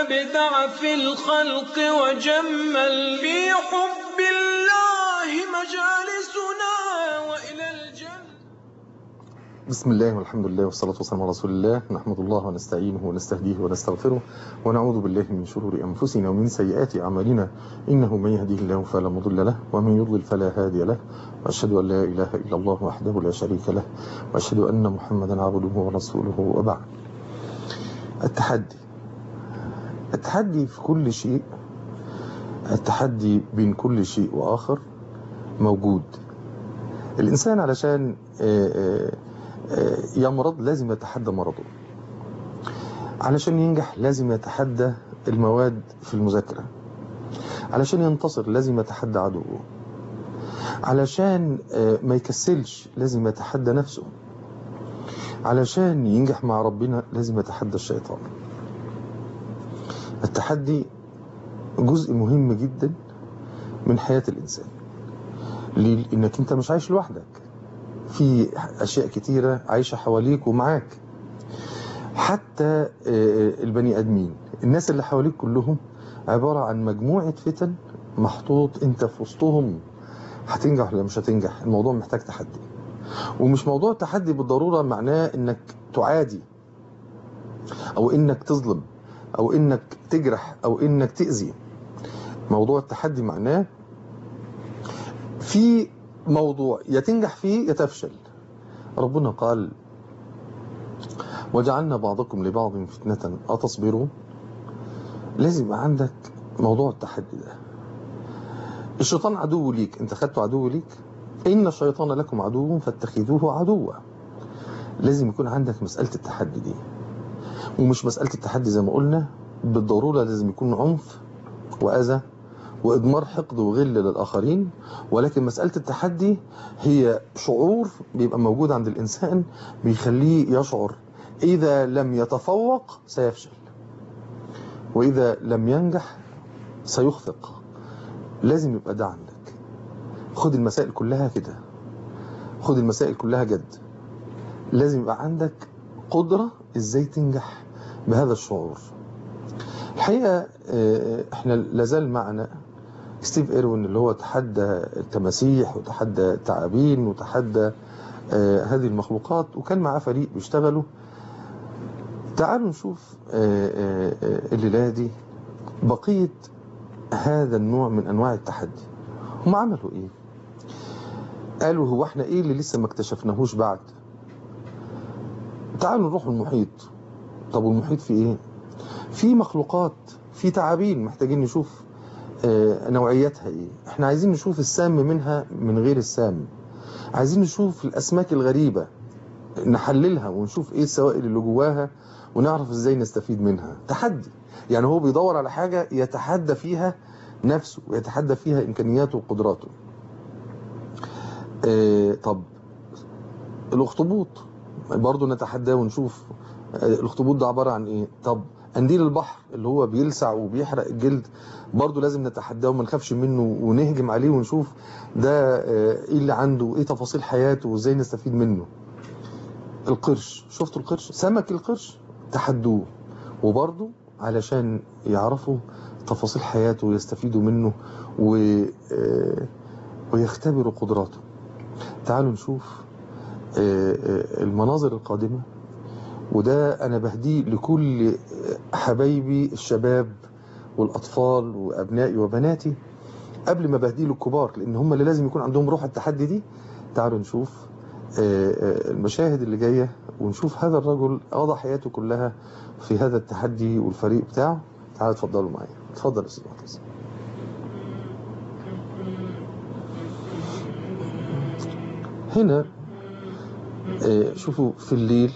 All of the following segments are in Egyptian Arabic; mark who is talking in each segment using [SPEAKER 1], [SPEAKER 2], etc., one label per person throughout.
[SPEAKER 1] أبدع في الخلق وجمل في حب الله مجالسنا وإلى الجنة
[SPEAKER 2] بسم الله والحمد لله والصلاة والسلام على رسول الله نحمد الله ونستعينه ونستهديه ونستغفره ونعوذ بالله من شرور أنفسنا ومن سيئات أعمالنا إنه من يهديه الله فلا مضل له ومن يضلل فلا هادي له وأشهد أن لا إله إلا الله وحده لا شريك له وأشهد أن محمدا عبده ورسوله وبعد التحدي التحدي في كل شيء التحدي بين كل شيء وآخر موجود الإنسان علشان آه، آه، آه، يمرض لازم يتحدى مرضه علشان ينجح لازم يتحدى المواد في المذاكرة علشان ينتصر لازم يتحدى عدوه علشان آه، ما يكسلش لازم يتحدى نفسه علشان ينجح مع ربنا لازم يتحدى الشيطان التحدي جزء مهم جدا من حياة الإنسان ليه؟ لأنك أنت مش عايش لوحدك في أشياء كتيرة عايشة حواليك ومعاك حتى آه، البني آدمين الناس اللي حواليك كلهم عبارة عن مجموعة فتن محطوط أنت في وسطهم هتنجح ولا مش هتنجح الموضوع محتاج تحدي ومش موضوع تحدي بالضرورة معناه انك تعادي او انك تظلم او انك تجرح او انك تأذي موضوع التحدي معناه في موضوع يا تنجح فيه يا تفشل ربنا قال وجعلنا بعضكم لبعض فتنة أتصبرون لازم يبقى عندك موضوع التحدي ده الشيطان عدو ليك انت خدته عدو ليك إن الشيطان لكم عدو فاتخذوه عدوا لازم يكون عندك مسألة التحدي دي ومش مسألة التحدي زي ما قلنا بالضرورة لازم يكون عنف وأذى وإضمار حقد وغل للآخرين ولكن مسألة التحدي هي شعور بيبقى موجود عند الإنسان بيخليه يشعر إذا لم يتفوق سيفشل وإذا لم ينجح سيخفق لازم يبقى ده عندك خد المسائل كلها كده خد المسائل كلها جد لازم يبقى عندك قدرة ازاي تنجح بهذا الشعور الحقيقة آه، احنا لازال معنا ستيف ايروين اللي هو تحدى التماسيح وتحدى التعابين وتحدى آه، هذه المخلوقات وكان معاه فريق بيشتغلوا تعالوا نشوف آه، آه، آه، الليلة دي بقية هذا النوع من انواع التحدي هم عملوا ايه قالوا هو احنا ايه اللي لسه ما اكتشفناهوش بعد تعالوا نروح المحيط طب والمحيط فيه ايه في مخلوقات في تعابين محتاجين نشوف آه، نوعيتها ايه احنا عايزين نشوف السام منها من غير السام عايزين نشوف الاسماك الغريبة نحللها ونشوف ايه السوائل اللي جواها ونعرف ازاي نستفيد منها تحدي يعني هو بيدور على حاجة يتحدى فيها نفسه ويتحدى فيها امكانياته وقدراته آه، طب الاخطبوط برضه نتحداه ونشوف آه، الاخطبوط ده عبارة عن ايه طب قنديل البحر اللي هو بيلسع وبيحرق الجلد برضه لازم نتحداه وما نخافش منه ونهجم عليه ونشوف ده آه، ايه اللي عنده ايه تفاصيل حياته وازاي نستفيد منه القرش شفتوا القرش سمك القرش تحدوه وبرضه علشان يعرفوا تفاصيل حياته ويستفيدوا منه و... آه، ويختبروا قدراته تعالوا نشوف آه، آه، المناظر القادمة وده أنا بهديه لكل حبايبي الشباب والأطفال وأبنائي وبناتي قبل ما بهديه للكبار لأن هم اللي لازم يكون عندهم روح التحدي دي تعالوا نشوف آه، آه، المشاهد اللي جاية ونشوف هذا الرجل قضى حياته كلها في هذا التحدي والفريق بتاعه تعالوا اتفضلوا معايا اتفضل يا استاذ معتز هنا آه، شوفوا في الليل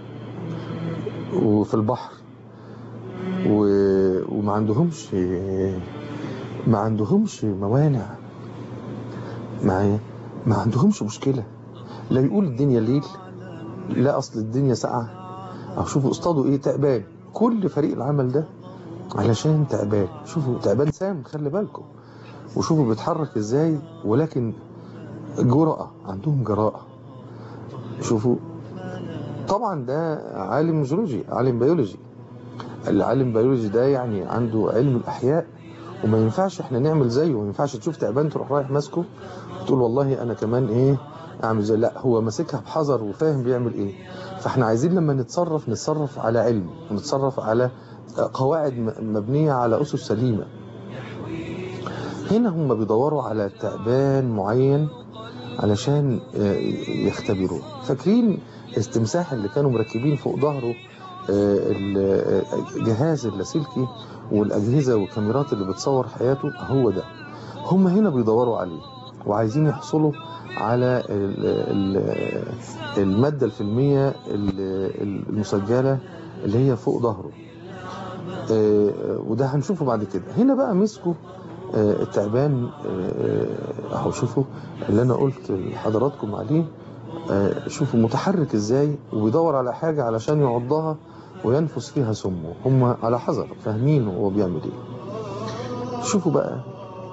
[SPEAKER 2] وفي البحر و... وما عندهمش ما عندهمش موانع معايا ما عندهمش مشكلة لا يقول الدنيا ليل لا أصل الدنيا ساقعة أو شوفوا اصطادوا إيه تعبان كل فريق العمل ده علشان تعبان شوفوا تعبان سام خلي بالكم وشوفوا بيتحرك إزاي ولكن جرأة عندهم جراءة شوفوا طبعا ده عالم جيولوجي عالم بيولوجي العالم بيولوجي ده يعني عنده علم الاحياء وما ينفعش احنا نعمل زيه وما ينفعش تشوف تعبان تروح رايح ماسكه وتقول والله انا كمان ايه اعمل زي لا هو ماسكها بحذر وفاهم بيعمل ايه فاحنا عايزين لما نتصرف نتصرف على علم ونتصرف على قواعد م- مبنية على أسس سليمة هنا هم بيدوروا على تعبان معين علشان آه، يختبروه فاكرين التمساح اللي كانوا مركبين فوق ظهره آه، ال- آه، جهاز اللاسلكي والأجهزة والكاميرات اللي بتصور حياته هو ده هم هنا بيدوروا عليه وعايزين يحصلوا على ال- ال- المادة الفيلمية ال- المسجلة اللي هي فوق ظهره آه، وده هنشوفه بعد كده هنا بقى مسكوا آه، التعبان آه، اهو شوفوا اللي انا قلت لحضراتكم عليه آه، شوفوا متحرك ازاي وبيدور على حاجة علشان يعضها وينفس فيها سمه هم على حذر فاهمين هو بيعمل ايه شوفوا بقى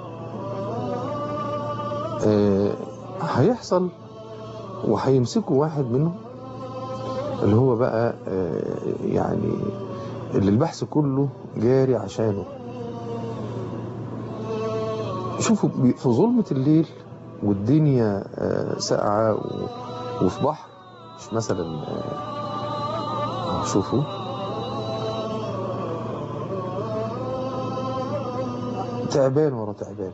[SPEAKER 2] آه، هيحصل وهيمسكوا واحد منهم اللي هو بقى آه، يعني اللي البحث كله جاري عشانه شوفوا بي- في ظلمة الليل والدنيا آه، ساقعة و- وفي بحر مش مثلا آه، شوفوا تعبان ورا تعبان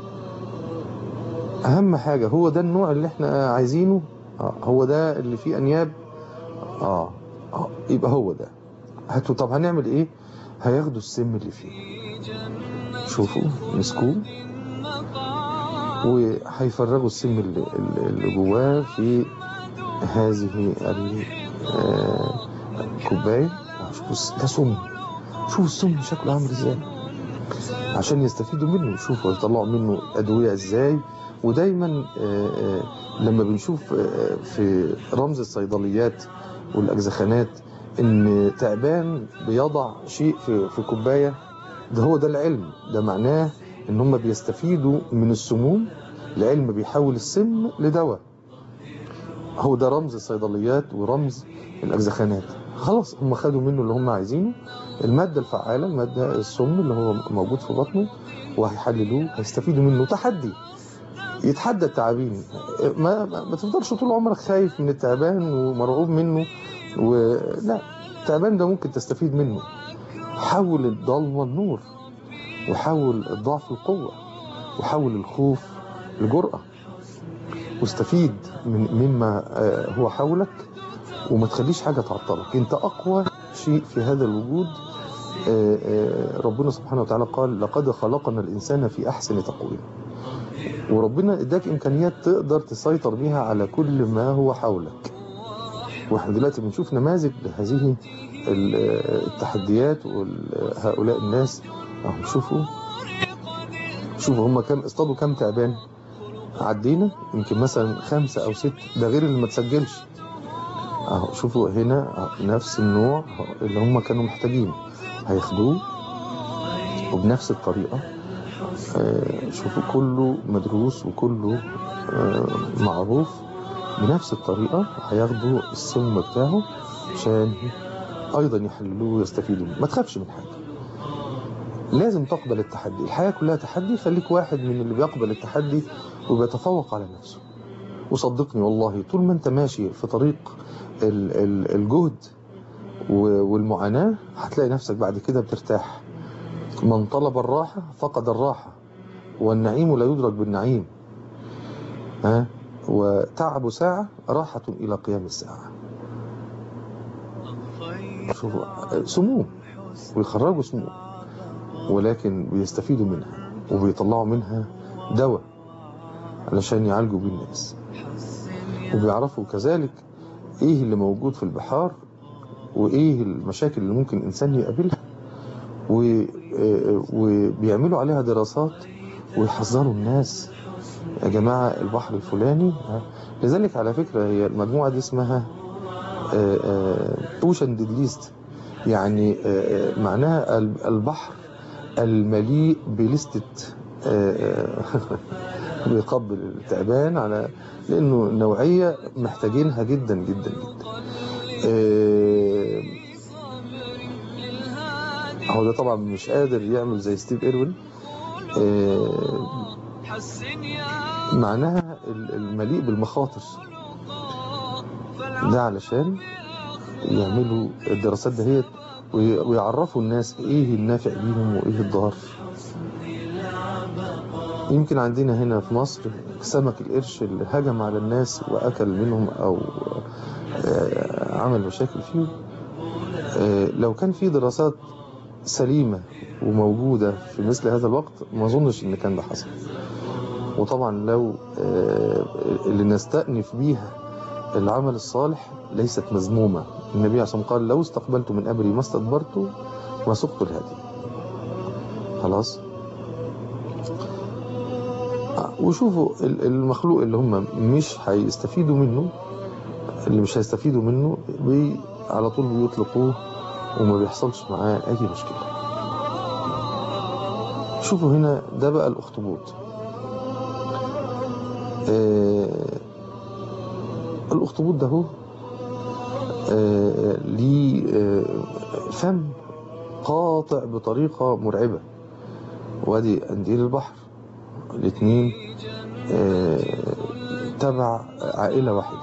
[SPEAKER 2] اهم حاجة هو ده النوع اللي احنا عايزينه آه هو ده اللي فيه انياب اه, آه يبقى هو ده هاتوا طب هنعمل ايه هياخدوا السم اللي فيه شوفوا مسكوه وهيفرغوا السم اللي, اللي جواه في هذه ال- آه، الكوبايه شوفوا ده سم شوفوا السم شكله عامل ازاي عشان يستفيدوا منه شوفوا يطلعوا منه ادويه ازاي ودايما آه، آه، لما بنشوف آه، في رمز الصيدليات والاجزخانات ان تعبان بيضع شيء في في كوبايه ده هو ده العلم ده معناه ان هم بيستفيدوا من السموم العلم بيحول السم لدواء هو ده رمز الصيدليات ورمز الاجزخانات خلاص هم خدوا منه اللي هم عايزينه الماده الفعاله الماده السم اللي هو موجود في بطنه وهيحللوه هيستفيدوا منه تحدي يتحدى التعابين ما, ما ما تفضلش طول عمرك خايف من التعبان ومرعوب منه ولا التعبان ده ممكن تستفيد منه حول الضلمه لنور وحول الضعف لقوه وحول الخوف لجرأة واستفيد من مما آه، هو حولك وما تخليش حاجة تعطلك انت اقوى شيء في هذا الوجود آه، آه، ربنا سبحانه وتعالى قال لقد خلقنا الانسان في احسن تقويم وربنا اداك امكانيات تقدر تسيطر بيها على كل ما هو حولك واحنا دلوقتي بنشوف نماذج لهذه ال- آه، التحديات وهؤلاء الناس اهو شوفوا شوفوا هم كام اصطادوا كام تعبان عدينا يمكن مثلا خمسة أو ست ده غير اللي ما تسجلش أهو شوفوا هنا أهو نفس النوع أهو اللي هم كانوا محتاجينه هياخدوه وبنفس الطريقة آه، شوفوا كله مدروس وكله آه، معروف بنفس الطريقة هياخدوا السم بتاعه عشان أيضا يحللوه ويستفيدوا منه ما تخافش من حاجة لازم تقبل التحدي الحياة كلها تحدي خليك واحد من اللي بيقبل التحدي وبيتفوق على نفسه وصدقني والله طول ما انت ماشي في طريق ال- ال- الجهد و- والمعاناة هتلاقي نفسك بعد كده بترتاح من طلب الراحة فقد الراحة والنعيم لا يدرك بالنعيم ها وتعب ساعة راحة إلى قيام الساعة شوفوا سموم ويخرجوا سموم ولكن بيستفيدوا منها وبيطلعوا منها دواء علشان يعالجوا بيه الناس وبيعرفوا كذلك ايه اللي موجود في البحار وايه المشاكل اللي ممكن الانسان يقابلها و- آه، وبيعملوا عليها دراسات ويحذروا الناس يا جماعة البحر الفلاني ها. لذلك على فكرة هي المجموعة دي اسمها اوشن ديدليست يعني آه، آه، معناها ال- البحر المليء بلستة آه، آه، بيقبل التعبان على لانه نوعيه محتاجينها جدا جدا جدا آه، هو ده طبعا مش قادر يعمل زي ستيف ايروين آه، معناها ال- المليء بالمخاطر ده علشان يعملوا الدراسات دهيت وي- ويعرفوا الناس ايه النافع ليهم وايه الضار يمكن عندنا هنا في مصر سمك القرش اللي هجم على الناس واكل منهم او آه، عمل مشاكل فيهم آه، لو كان في دراسات سليمة وموجودة في مثل هذا الوقت ما اظنش ان كان ده حصل وطبعا لو آه، اللي نستأنف بيها العمل الصالح ليست مذمومة النبي عليه الصلاة والسلام قال لو استقبلت من أمري ما استدبرت ما سقت الهدي خلاص آه، وشوفوا ال- المخلوق اللي هم مش هيستفيدوا منه اللي مش هيستفيدوا منه بي على طول بيطلقوه وما بيحصلش معاه أي مشكلة شوفوا هنا ده بقى الأخطبوط آه الأخطبوط ده هو آه ليه آه فم قاطع بطريقة مرعبة وادي قنديل البحر الاثنين آه تبع عائلة واحدة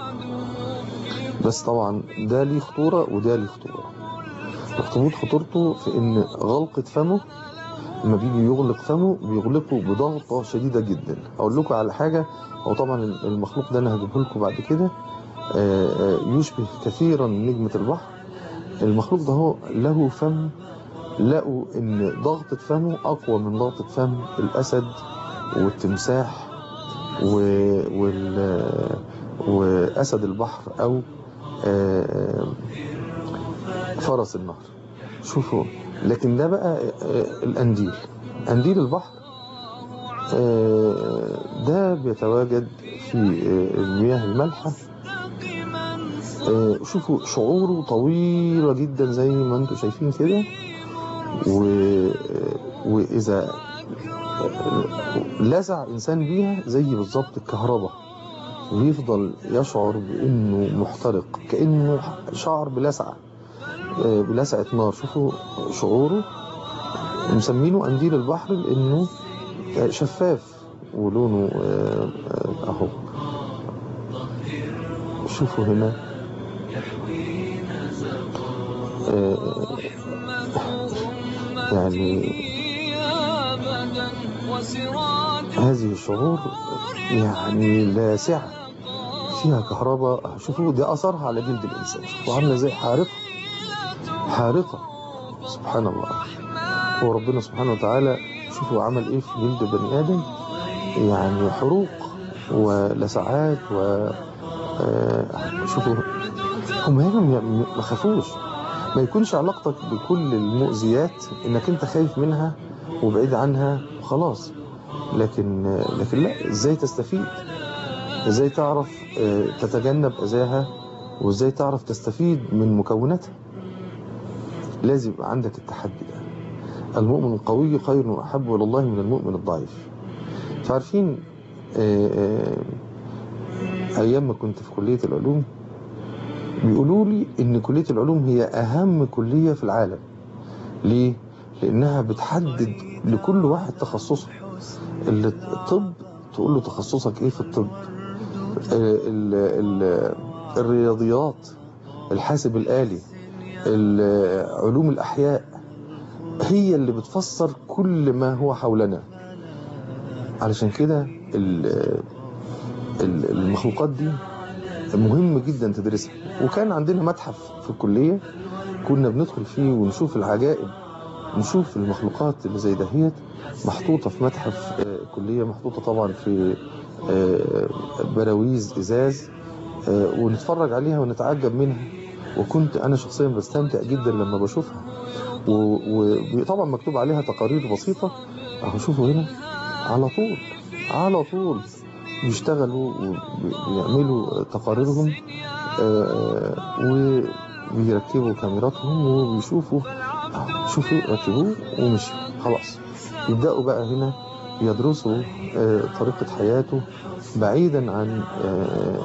[SPEAKER 2] بس طبعا ده ليه خطورة وده ليه خطورة الاخطبوط خطورته في ان غلقة فمه لما بيجي يغلق فمه بيغلقه بضغطة شديدة جدا اقول لكم على حاجة هو طبعا المخلوق ده انا هجيبه لكم بعد كده آه، آه، يشبه كثيرا نجمة البحر المخلوق ده هو له فم لقوا ان ضغطة فمه اقوى من ضغطة فم الاسد والتمساح و... وال... واسد البحر او آه، فرس النهر شوفوا لكن ده بقى آه، القنديل قنديل البحر آه، ده بيتواجد في آه، المياه المالحة آه، شوفوا شعوره طويلة جدا زي ما انتم شايفين كده و... وإذا لسع إنسان بيها زي بالظبط الكهرباء ويفضل يشعر بأنه محترق كأنه شعر بلسعة آه، بلسعة نار شوفوا شعوره مسمينه قنديل البحر لأنه آه، شفاف ولونه آه، آه، أهو شوفوا هنا آه، يعني هذه الشعور يعني لاسعة فيها كهرباء شوفوا دي أثرها على جلد الإنسان شوفوا عاملة زي حارقة حارقة سبحان الله هو ربنا سبحانه وتعالى شوفوا عمل إيه في جلد بني آدم يعني حروق ولسعات و آه، شوفوا هم هنا ما ما خافوش ما يكونش علاقتك بكل المؤذيات انك انت خايف منها وبعيد عنها وخلاص لكن لكن لا ازاي تستفيد ازاي تعرف آه، تتجنب اذاها وازاي تعرف تستفيد من مكوناتها لازم يبقى عندك التحدي ده المؤمن القوي خير واحب الى الله من المؤمن الضعيف فعارفين آه، آه، ايام ما كنت في كليه العلوم بيقولوا لي ان كليه العلوم هي اهم كليه في العالم ليه لانها بتحدد لكل واحد تخصصه اللي الطب تقول له تخصصك ايه في الطب ال ال الرياضيات الحاسب الآلي ال- علوم الأحياء هي اللي بتفسر كل ما هو حولنا علشان كده ال- ال- المخلوقات دي مهم جدا تدرسها وكان عندنا متحف في الكلية كنا بندخل فيه ونشوف العجائب نشوف المخلوقات اللي زي دهيت محطوطة في متحف آه، الكلية محطوطة طبعا في آه، براويز إزاز آه، ونتفرج عليها ونتعجب منها وكنت أنا شخصيا بستمتع جدا لما بشوفها وطبعا مكتوب عليها تقارير بسيطة أهو شوفوا هنا على طول على طول بيشتغلوا وبيعملوا تقاريرهم آه، وبيركبوا كاميراتهم وبيشوفوا آه، شوفوا ركبوه ومشي خلاص يبدأوا بقى هنا يدرسوا آه، طريقة حياته بعيدا عن آه،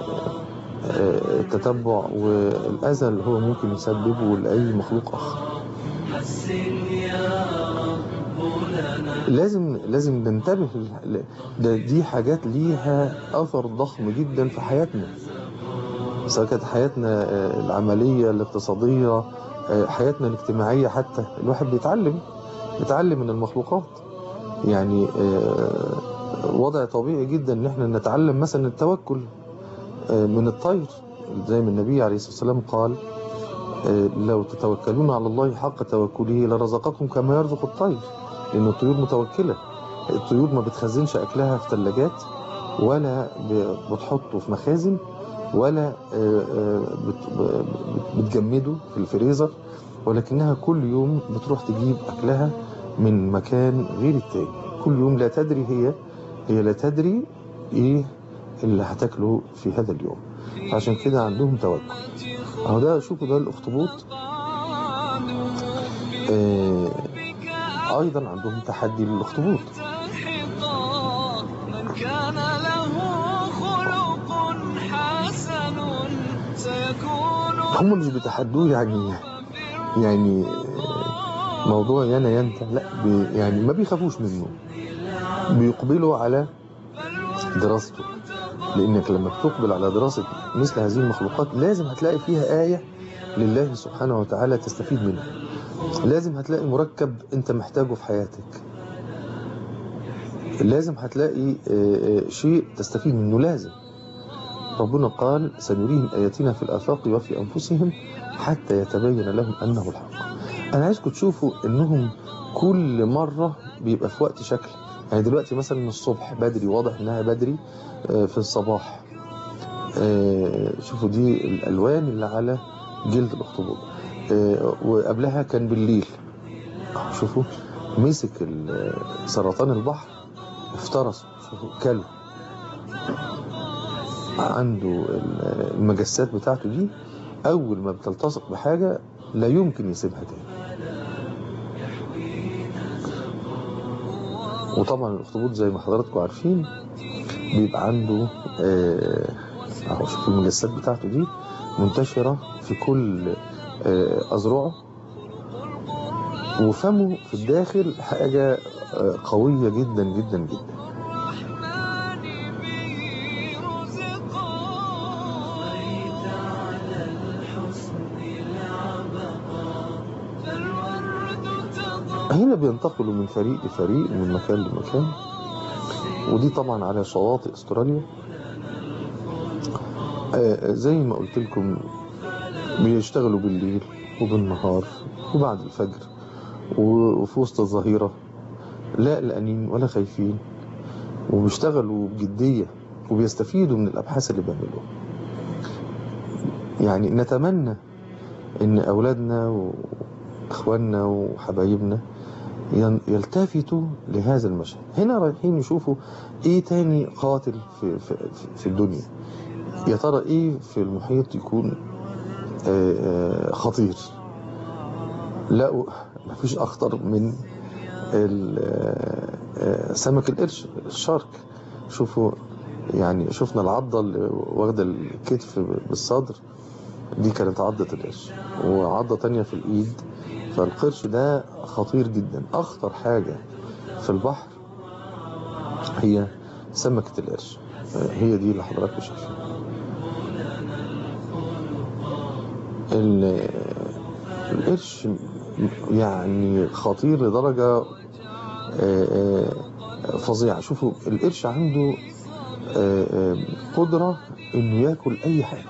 [SPEAKER 2] آه، التتبع والأذى اللي هو ممكن يسببه لأي مخلوق آخر لازم لازم ننتبه ل- ده دي حاجات ليها اثر ضخم جدا في حياتنا سواء كانت حياتنا آه، العمليه الاقتصاديه آه، حياتنا الاجتماعيه حتى الواحد بيتعلم بيتعلم من المخلوقات يعني آه، وضع طبيعي جدا ان احنا نتعلم مثلا التوكل آه، من الطير زي ما النبي عليه الصلاه والسلام قال آه، لو تتوكلون على الله حق توكله لرزقكم كما يرزق الطير لأن الطيور متوكلة الطيور ما بتخزنش أكلها في ثلاجات ولا ب- بتحطه في مخازن ولا آه، آه، بت- ب- بتجمده في الفريزر ولكنها كل يوم بتروح تجيب أكلها من مكان غير التاني كل يوم لا تدري هي هي لا تدري إيه اللي هتاكله في هذا اليوم عشان كده عندهم توكل اهو ده شوفوا ده الاخطبوط آه ايضا عندهم تحدي للاخطبوط
[SPEAKER 1] ملتحقا من كان له خلق حسن سيكون
[SPEAKER 2] هم مش بيتحدوه يعني يعني آه، موضوع يانا ينتا لا بي يعني ما بيخافوش منه بيقبلوا على دراسته لانك لما بتقبل على دراسة مثل هذه المخلوقات لازم هتلاقي فيها آية لله سبحانه وتعالى تستفيد منها لازم هتلاقي مركب انت محتاجه في حياتك لازم هتلاقي آه، آه، شيء تستفيد منه لازم ربنا قال سنريهم آياتنا في الآفاق وفي أنفسهم حتى يتبين لهم أنه الحق أنا عايزكم تشوفوا أنهم كل مرة بيبقى في وقت شكل يعني دلوقتي مثلا الصبح بدري واضح أنها بدري آه، في الصباح آه، شوفوا دي الألوان اللي على جلد الأخطبوط آه، وقبلها كان بالليل آه، شوفوا مسك ال- سرطان البحر افترسه شوفوا كله عنده ال- المجسات بتاعته دي أول ما بتلتصق بحاجة لا يمكن يسيبها تاني وطبعا الأخطبوط زي ما حضراتكم عارفين بيبقى عنده آه، اهو شوفوا المجسات بتاعته دي منتشرة في كل آه، أذرعه وفمه في الداخل حاجة آه، قوية جدا جدا جدا هنا بينتقلوا من فريق لفريق من مكان لمكان ودي طبعا على شواطئ استراليا آه، زي ما قلت لكم بيشتغلوا بالليل وبالنهار وبعد الفجر و- وفي وسط الظهيرة لا قلقانين ولا خايفين وبيشتغلوا بجدية وبيستفيدوا من الأبحاث اللي بيعملوها يعني نتمنى إن أولادنا وإخواننا وحبايبنا ين- يلتفتوا لهذا المشهد هنا رايحين يشوفوا ايه تاني قاتل في, في, في الدنيا يا ترى ايه في المحيط يكون آه، آه، خطير لقوا مفيش اخطر من ال- آه، آه، سمك القرش الشارك شوفوا يعني شفنا العضة اللي واخدة الكتف بالصدر دي كانت عضة القرش وعضة تانية في الإيد فالقرش ده خطير جدا أخطر حاجة في البحر هي سمكة القرش هي دي اللي حضراتكم شايفينها ال- القرش يعني خطير لدرجة آه، آه، فظيعة شوفوا القرش عنده آه، آه، قدرة انه ياكل اي حاجة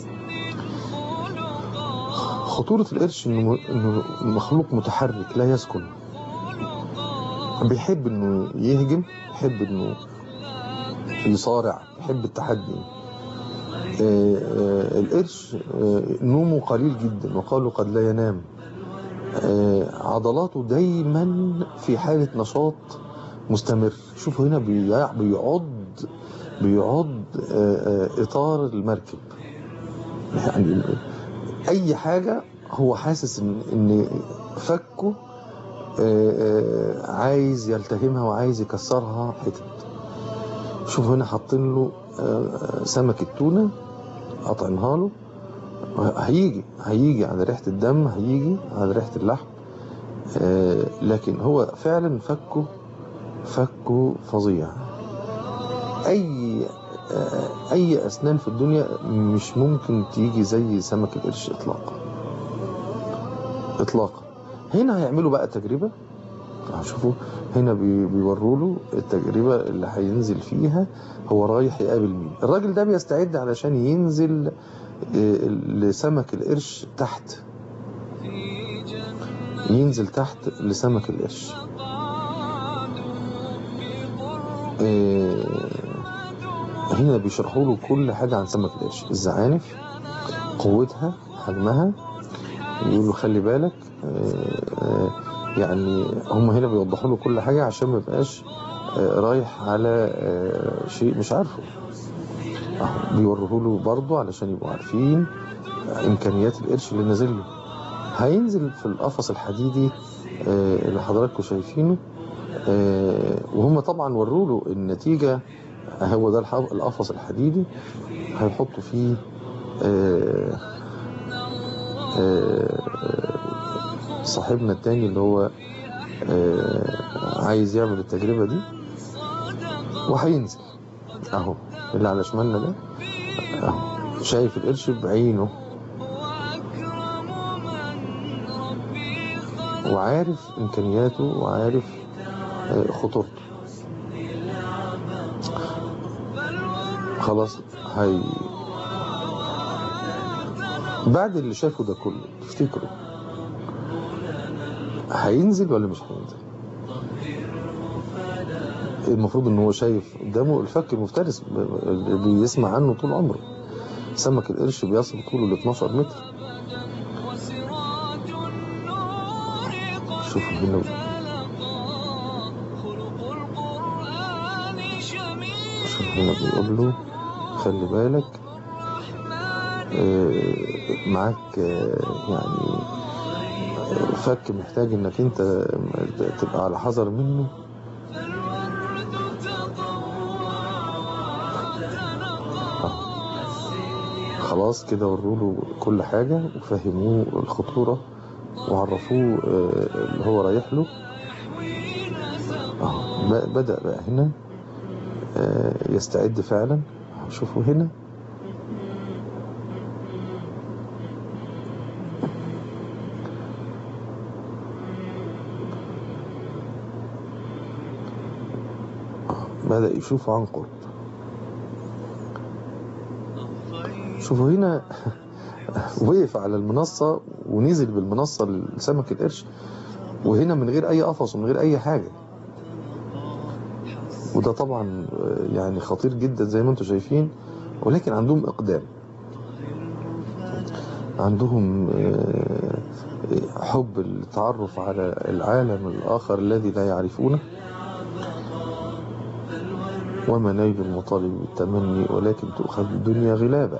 [SPEAKER 2] خطورة القرش انه انه مخلوق متحرك لا يسكن بيحب انه يهجم يحب انه يصارع يحب التحدي آه، آه، القرش آه، نومه قليل جدا وقالوا قد لا ينام آه، عضلاته دايما في حالة نشاط مستمر شوفوا هنا بيع- بيعض بيعض آه، آه، إطار المركب يعني أي حاجة هو حاسس إن إن فكه آه، آه، عايز يلتهمها وعايز يكسرها حتت شوفوا هنا حاطين له آه، سمك التونة قاطعينها له هيجي هيجي على ريحة الدم هيجي على ريحة اللحم آه، لكن هو فعلا فكه فكه فظيع اي آه، اي اسنان في الدنيا مش ممكن تيجي زي سمك القرش اطلاقا اطلاقا هنا هيعملوا بقى تجربه هشوفوا هنا بي- بيوروا له التجربه اللي هينزل فيها هو رايح يقابل مين الراجل ده بيستعد علشان ينزل آه، لسمك القرش تحت
[SPEAKER 1] في جنة
[SPEAKER 2] ينزل تحت لسمك القرش
[SPEAKER 1] مقعده بقرب
[SPEAKER 2] آه، هنا بيشرحوا له كل حاجة عن سمك القرش الزعانف قوتها حجمها يقولوا خلي بالك آه، آه، يعني هم هنا بيوضحوا له كل حاجة عشان ما يبقاش آه، رايح على آه، شيء مش عارفه أهو بيوروه له برضه علشان يبقوا عارفين إمكانيات القرش اللي نازل له هينزل في القفص الحديدي آه، اللي حضراتكم شايفينه آه، وهم طبعا وروا له النتيجة هو ده الح- القفص الحديدي هيحطوا فيه آه، آه، صاحبنا التاني اللي هو آه، عايز يعمل التجربة دي وهينزل اهو اللي على شمالنا ده اهو شايف القرش بعينه
[SPEAKER 1] وأكرم من ربي خلق
[SPEAKER 2] وعارف امكانياته وعارف آه، خطورته خلاص هي بعد اللي شافه ده كله تفتكروا هينزل ولا مش هينزل المفروض ان هو شايف قدامه الفك المفترس ب- اللي بيسمع عنه طول عمره سمك القرش بيصل طوله ل 12 متر
[SPEAKER 1] وسراج النور قد
[SPEAKER 2] شوفوا هنا
[SPEAKER 1] تلقى خلق القرآن شميل
[SPEAKER 2] شوف هنا بيقول له خلي بالك آه، معاك آه، يعني آه، فك محتاج انك انت تبقى على حذر منه
[SPEAKER 1] فالورد تضوى وتنقى
[SPEAKER 2] خلاص كده وروا له كل حاجة وفهموه الخطورة وعرفوه آه، اللي هو رايح له أهو، ب- بدأ بقى هنا آه، يستعد فعلا شوفوا هنا آه، بدأ يشوف عن قرب شوفوا هنا وقف على المنصة ونزل بالمنصة لسمك القرش وهنا من غير أي قفص ومن غير أي حاجة وده طبعا آه، يعني خطير جدا زي ما انتم شايفين ولكن عندهم إقدام عندهم آه، حب التعرف على العالم الآخر الذي لا يعرفونه وما نيل المطالب بالتمني ولكن تؤخذ الدنيا غلابا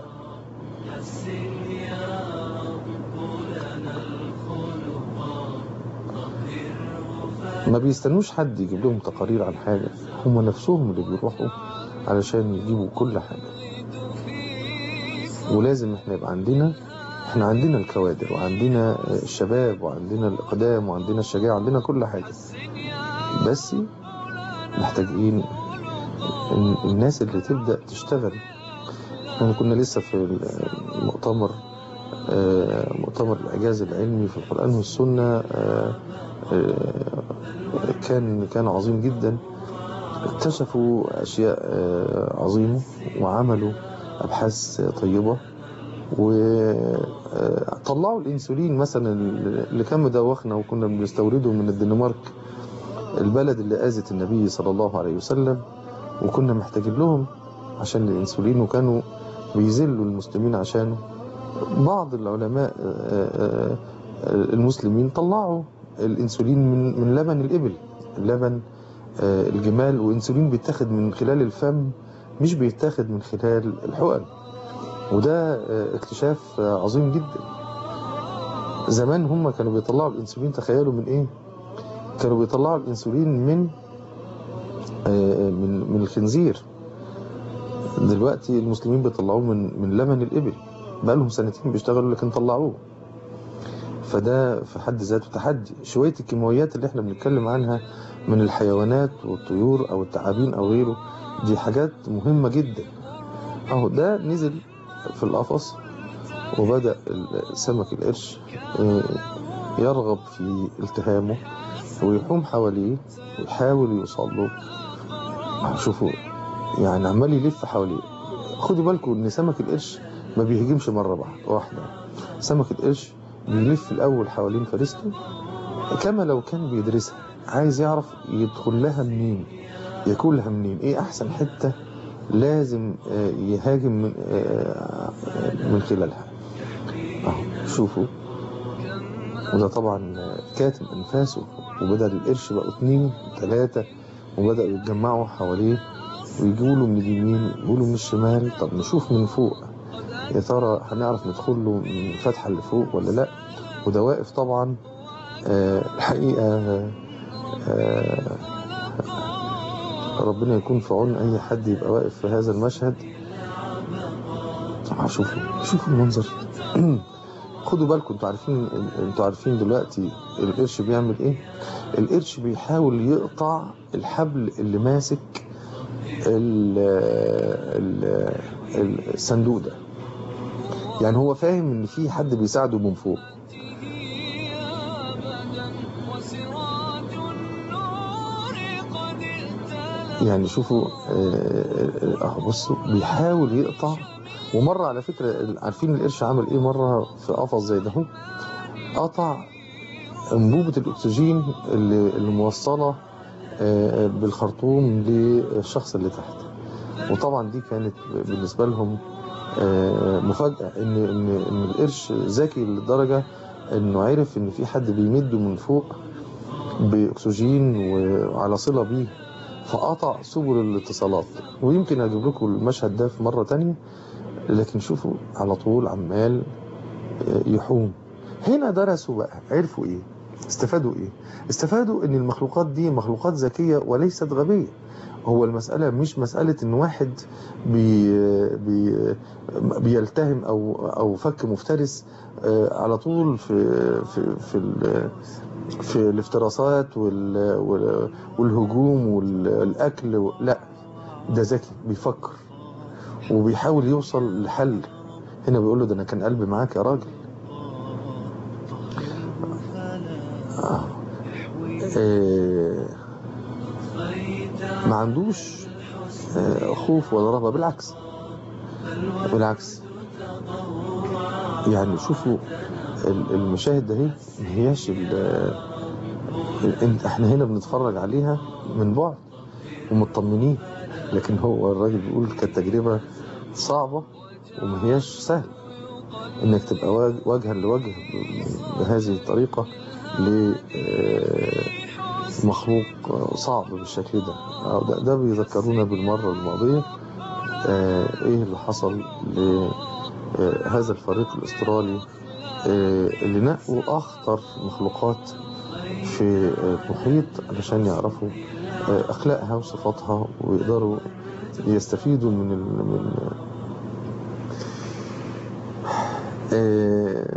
[SPEAKER 2] ما بيستنوش حد يجيب لهم تقارير عن حاجة هم نفسهم اللي بيروحوا علشان يجيبوا كل حاجة ولازم احنا يبقى عندنا احنا عندنا الكوادر وعندنا الشباب وعندنا الإقدام وعندنا الشجاعة وعندنا كل حاجة بس محتاجين ال- الناس اللي تبدأ تشتغل احنا كنا لسه في المؤتمر آه، مؤتمر الإعجاز العلمي في القرآن والسنة آه، آه، كان كان عظيم جدا اكتشفوا أشياء آه، عظيمة وعملوا أبحاث طيبة وطلعوا الانسولين مثلا اللي كان مدوخنا وكنا بنستورده من الدنمارك البلد اللي اذت النبي صلى الله عليه وسلم وكنا محتاجين لهم عشان الانسولين وكانوا بيذلوا المسلمين عشانه بعض العلماء آه، آه، آه، المسلمين طلعوا الانسولين من من لبن الابل لبن آه، الجمال وانسولين بيتاخد من خلال الفم مش بيتاخد من خلال الحقن وده آه، اكتشاف آه، عظيم جدا زمان هم كانوا بيطلعوا الانسولين تخيلوا من ايه كانوا بيطلعوا الانسولين من آه، من من الخنزير دلوقتي المسلمين بيطلعوه من من لبن الابل بقالهم سنتين بيشتغلوا لكن طلعوه فده في حد ذاته تحدي شوية الكيماويات اللي احنا بنتكلم عنها من الحيوانات والطيور او التعابين او غيره دي حاجات مهمة جدا اهو ده نزل في القفص وبدأ ال- سمك القرش آه، يرغب في التهامه ويحوم حواليه ويحاول يوصل له شوفوا يعني عمال يلف حواليه خدوا بالكم ان سمك القرش ما بيهجمش مرة واحدة واحدة سمك القرش بيلف الأول حوالين فريسته كما لو كان بيدرسها عايز يعرف يدخل لها منين ياكلها منين ايه احسن حتة لازم آه، يهاجم من آه، من خلالها اهو شوفوا وده طبعا آه، كاتم انفاسه وبدأ القرش بقوا اتنين تلاتة وبدأوا يتجمعوا حواليه ويجوا له من اليمين يقولوا من الشمال طب نشوف من فوق يا ترى هنعرف ندخل له من الفتحة اللي فوق ولا لا وده واقف طبعا آه، الحقيقة آه، ربنا يكون في عون أي حد يبقى واقف في هذا المشهد طبعا شوفوا شوفوا المنظر خدوا بالكم انتوا عارفين انتوا عارفين دلوقتي القرش بيعمل ايه القرش بيحاول يقطع الحبل اللي ماسك ال- ال- ال- الصندوق ده يعني هو فاهم ان في حد بيساعده من فوق
[SPEAKER 1] أبدا وسراج النور قد ائتلى
[SPEAKER 2] يعني شوفوا آه، آه، اهو بصوا بيحاول يقطع ومره على فكره عارفين القرش عمل ايه مره في قفص زي ده هو؟ قطع انبوبه الاكسجين اللي اللي موصله آه، بالخرطوم للشخص اللي تحت وطبعا دي كانت بالنسبه لهم آه، مفاجاه ان ان ان القرش ذكي لدرجه انه عرف ان في حد بيمده من فوق باكسجين وعلى صله بيه فقطع سبل الاتصالات ويمكن اجيب لكم المشهد ده في مره تانية لكن شوفوا على طول عمال يحوم هنا درسوا بقى عرفوا ايه استفادوا ايه استفادوا ان المخلوقات دي مخلوقات ذكيه وليست غبيه هو المسألة مش مسألة إن واحد بي بي بيلتهم أو أو فك مفترس آه، على طول في في في ال- في الافتراسات وال- وال- والهجوم والأكل و- لا ده ذكي بيفكر وبيحاول يوصل لحل هنا بيقول له ده أنا كان قلبي معاك يا راجل آه. آه. ما عندوش آه، خوف ولا رهبة بالعكس بالعكس يعني شوفوا ال- المشاهد ده هي ما هياش ال- ال- انت احنا هنا بنتفرج عليها من بعد ومطمنين لكن هو الراجل بيقول كانت تجربة صعبة وما هياش سهل انك تبقى واج- وجها لوجه بهذه الطريقة لمخلوق صعب بالشكل ده أو ده, ده بيذكرونا بالمرة الماضية آه، ايه اللي حصل لهذا الفريق الاسترالي آه، اللي نقوا اخطر مخلوقات في آه، المحيط علشان يعرفوا آه، اخلاقها وصفاتها ويقدروا يستفيدوا من ال... من آه،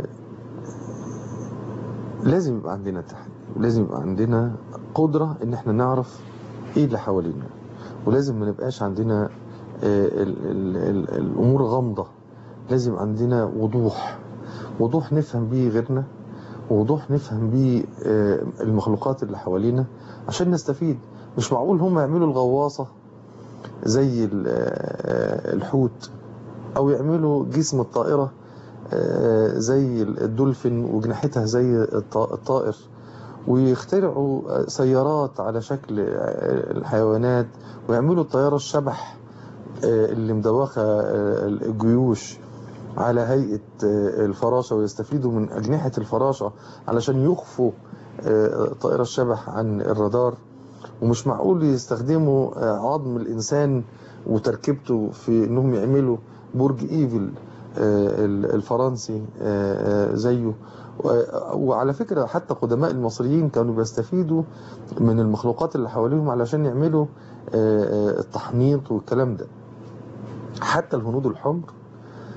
[SPEAKER 2] لازم يبقى عندنا تحدي ولازم يبقى عندنا قدرة ان احنا نعرف ايه اللي حوالينا ولازم ما نبقاش عندنا آه، ال ال ال الامور غامضة لازم عندنا وضوح وضوح نفهم بيه غيرنا ووضوح نفهم بيه آه، المخلوقات اللي حوالينا عشان نستفيد مش معقول هم يعملوا الغواصة زي ال- آه، الحوت او يعملوا جسم الطائرة آه، زي الدولفين وجناحتها زي الط- الطائر ويخترعوا سيارات على شكل آه، الحيوانات ويعملوا الطيارة الشبح آه، اللي مدوخة آه، الجيوش على هيئة آه، الفراشة ويستفيدوا من أجنحة الفراشة علشان يخفوا آه، الطائرة الشبح عن الرادار ومش معقول يستخدموا آه، عظم الإنسان وتركيبته في إنهم يعملوا برج إيفل آه، الفرنسي آه، آه، زيه و- وعلى فكرة حتى قدماء المصريين كانوا بيستفيدوا من المخلوقات اللي حواليهم علشان يعملوا آه، آه، التحنيط والكلام ده حتى الهنود الحمر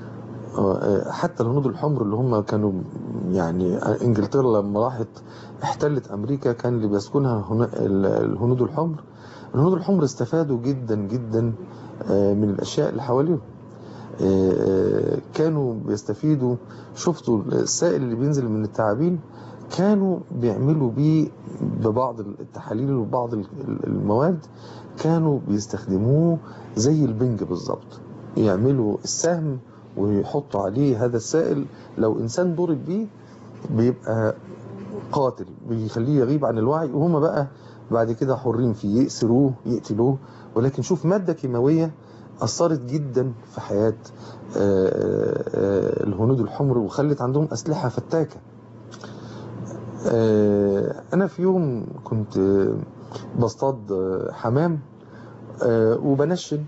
[SPEAKER 2] آه، حتى الهنود الحمر اللي هم كانوا يعني انجلترا لما راحت احتلت امريكا كان اللي بيسكنها هنا- ال- الهنود الحمر الهنود الحمر استفادوا جدا جدا آه، من الاشياء اللي حواليهم آه، آه، كانوا بيستفيدوا شفتوا السائل اللي بينزل من التعابين كانوا بيعملوا بيه ببعض التحاليل وبعض ال- المواد كانوا بيستخدموه زي البنج بالظبط يعملوا السهم ويحطوا عليه هذا السائل لو انسان ضرب بيه بيبقى قاتل بيخليه يغيب عن الوعي وهم بقى بعد كده حرين فيه يأسروه يقتلوه ولكن شوف مادة كيماوية أثرت جدا في حياة آه، آه، آه، الهنود الحمر وخلت عندهم أسلحة فتاكة آه، أنا في يوم كنت آه، بصطاد آه، حمام آه، وبنشن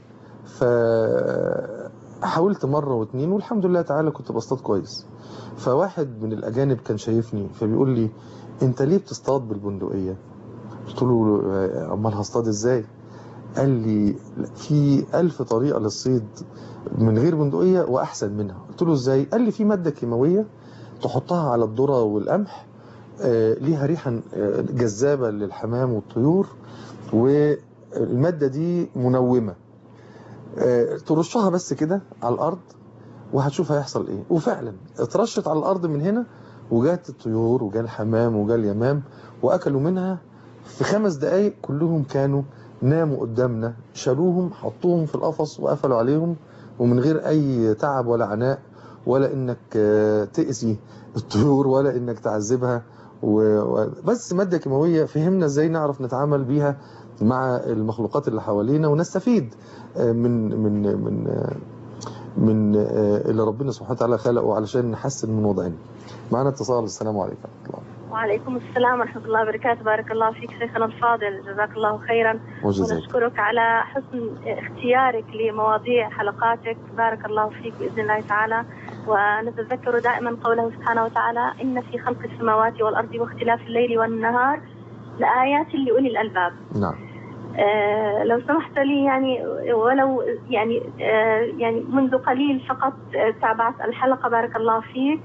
[SPEAKER 2] فحاولت مرة واتنين والحمد لله تعالى كنت بصطاد كويس فواحد من الأجانب كان شايفني فبيقول لي أنت ليه بتصطاد بالبندقية؟ قلت له آه، أمال هصطاد إزاي؟ قال لي لا، في ألف طريقة للصيد من غير بندقية وأحسن منها قلت له إزاي؟ قال لي في مادة كيماوية تحطها على الذرة والقمح آه، ليها ريحة آه، جذابة للحمام والطيور والمادة دي منومة آه، ترشها بس كده على الأرض وهتشوف هيحصل إيه وفعلا اترشت على الأرض من هنا وجات الطيور وجا الحمام وجا اليمام وأكلوا منها في خمس دقايق كلهم كانوا ناموا قدامنا شالوهم حطوهم في القفص وقفلوا عليهم ومن غير أي تعب ولا عناء ولا إنك آه، تأذي الطيور ولا إنك تعذبها و- و- بس مادة كيماوية فهمنا إزاي نعرف نتعامل بيها مع المخلوقات اللي حوالينا ونستفيد آه، من من من آه، من آه، اللي ربنا سبحانه وتعالى خلقه علشان نحسن من وضعنا معنا اتصال السلام عليكم ورحمة الله
[SPEAKER 3] وعليكم السلام ورحمة الله وبركاته بارك الله فيك شيخنا الفاضل جزاك الله خيرا
[SPEAKER 2] وجزاك
[SPEAKER 3] ونشكرك على حسن اختيارك لمواضيع حلقاتك بارك الله فيك بإذن الله تعالى ونتذكر دائما قوله سبحانه وتعالى إن في خلق السماوات والأرض واختلاف الليل والنهار لآيات لأولي الألباب
[SPEAKER 2] نعم
[SPEAKER 3] آه، لو سمحت لي يعني ولو يعني آه، يعني منذ قليل فقط آه، تابعت الحلقة بارك الله فيك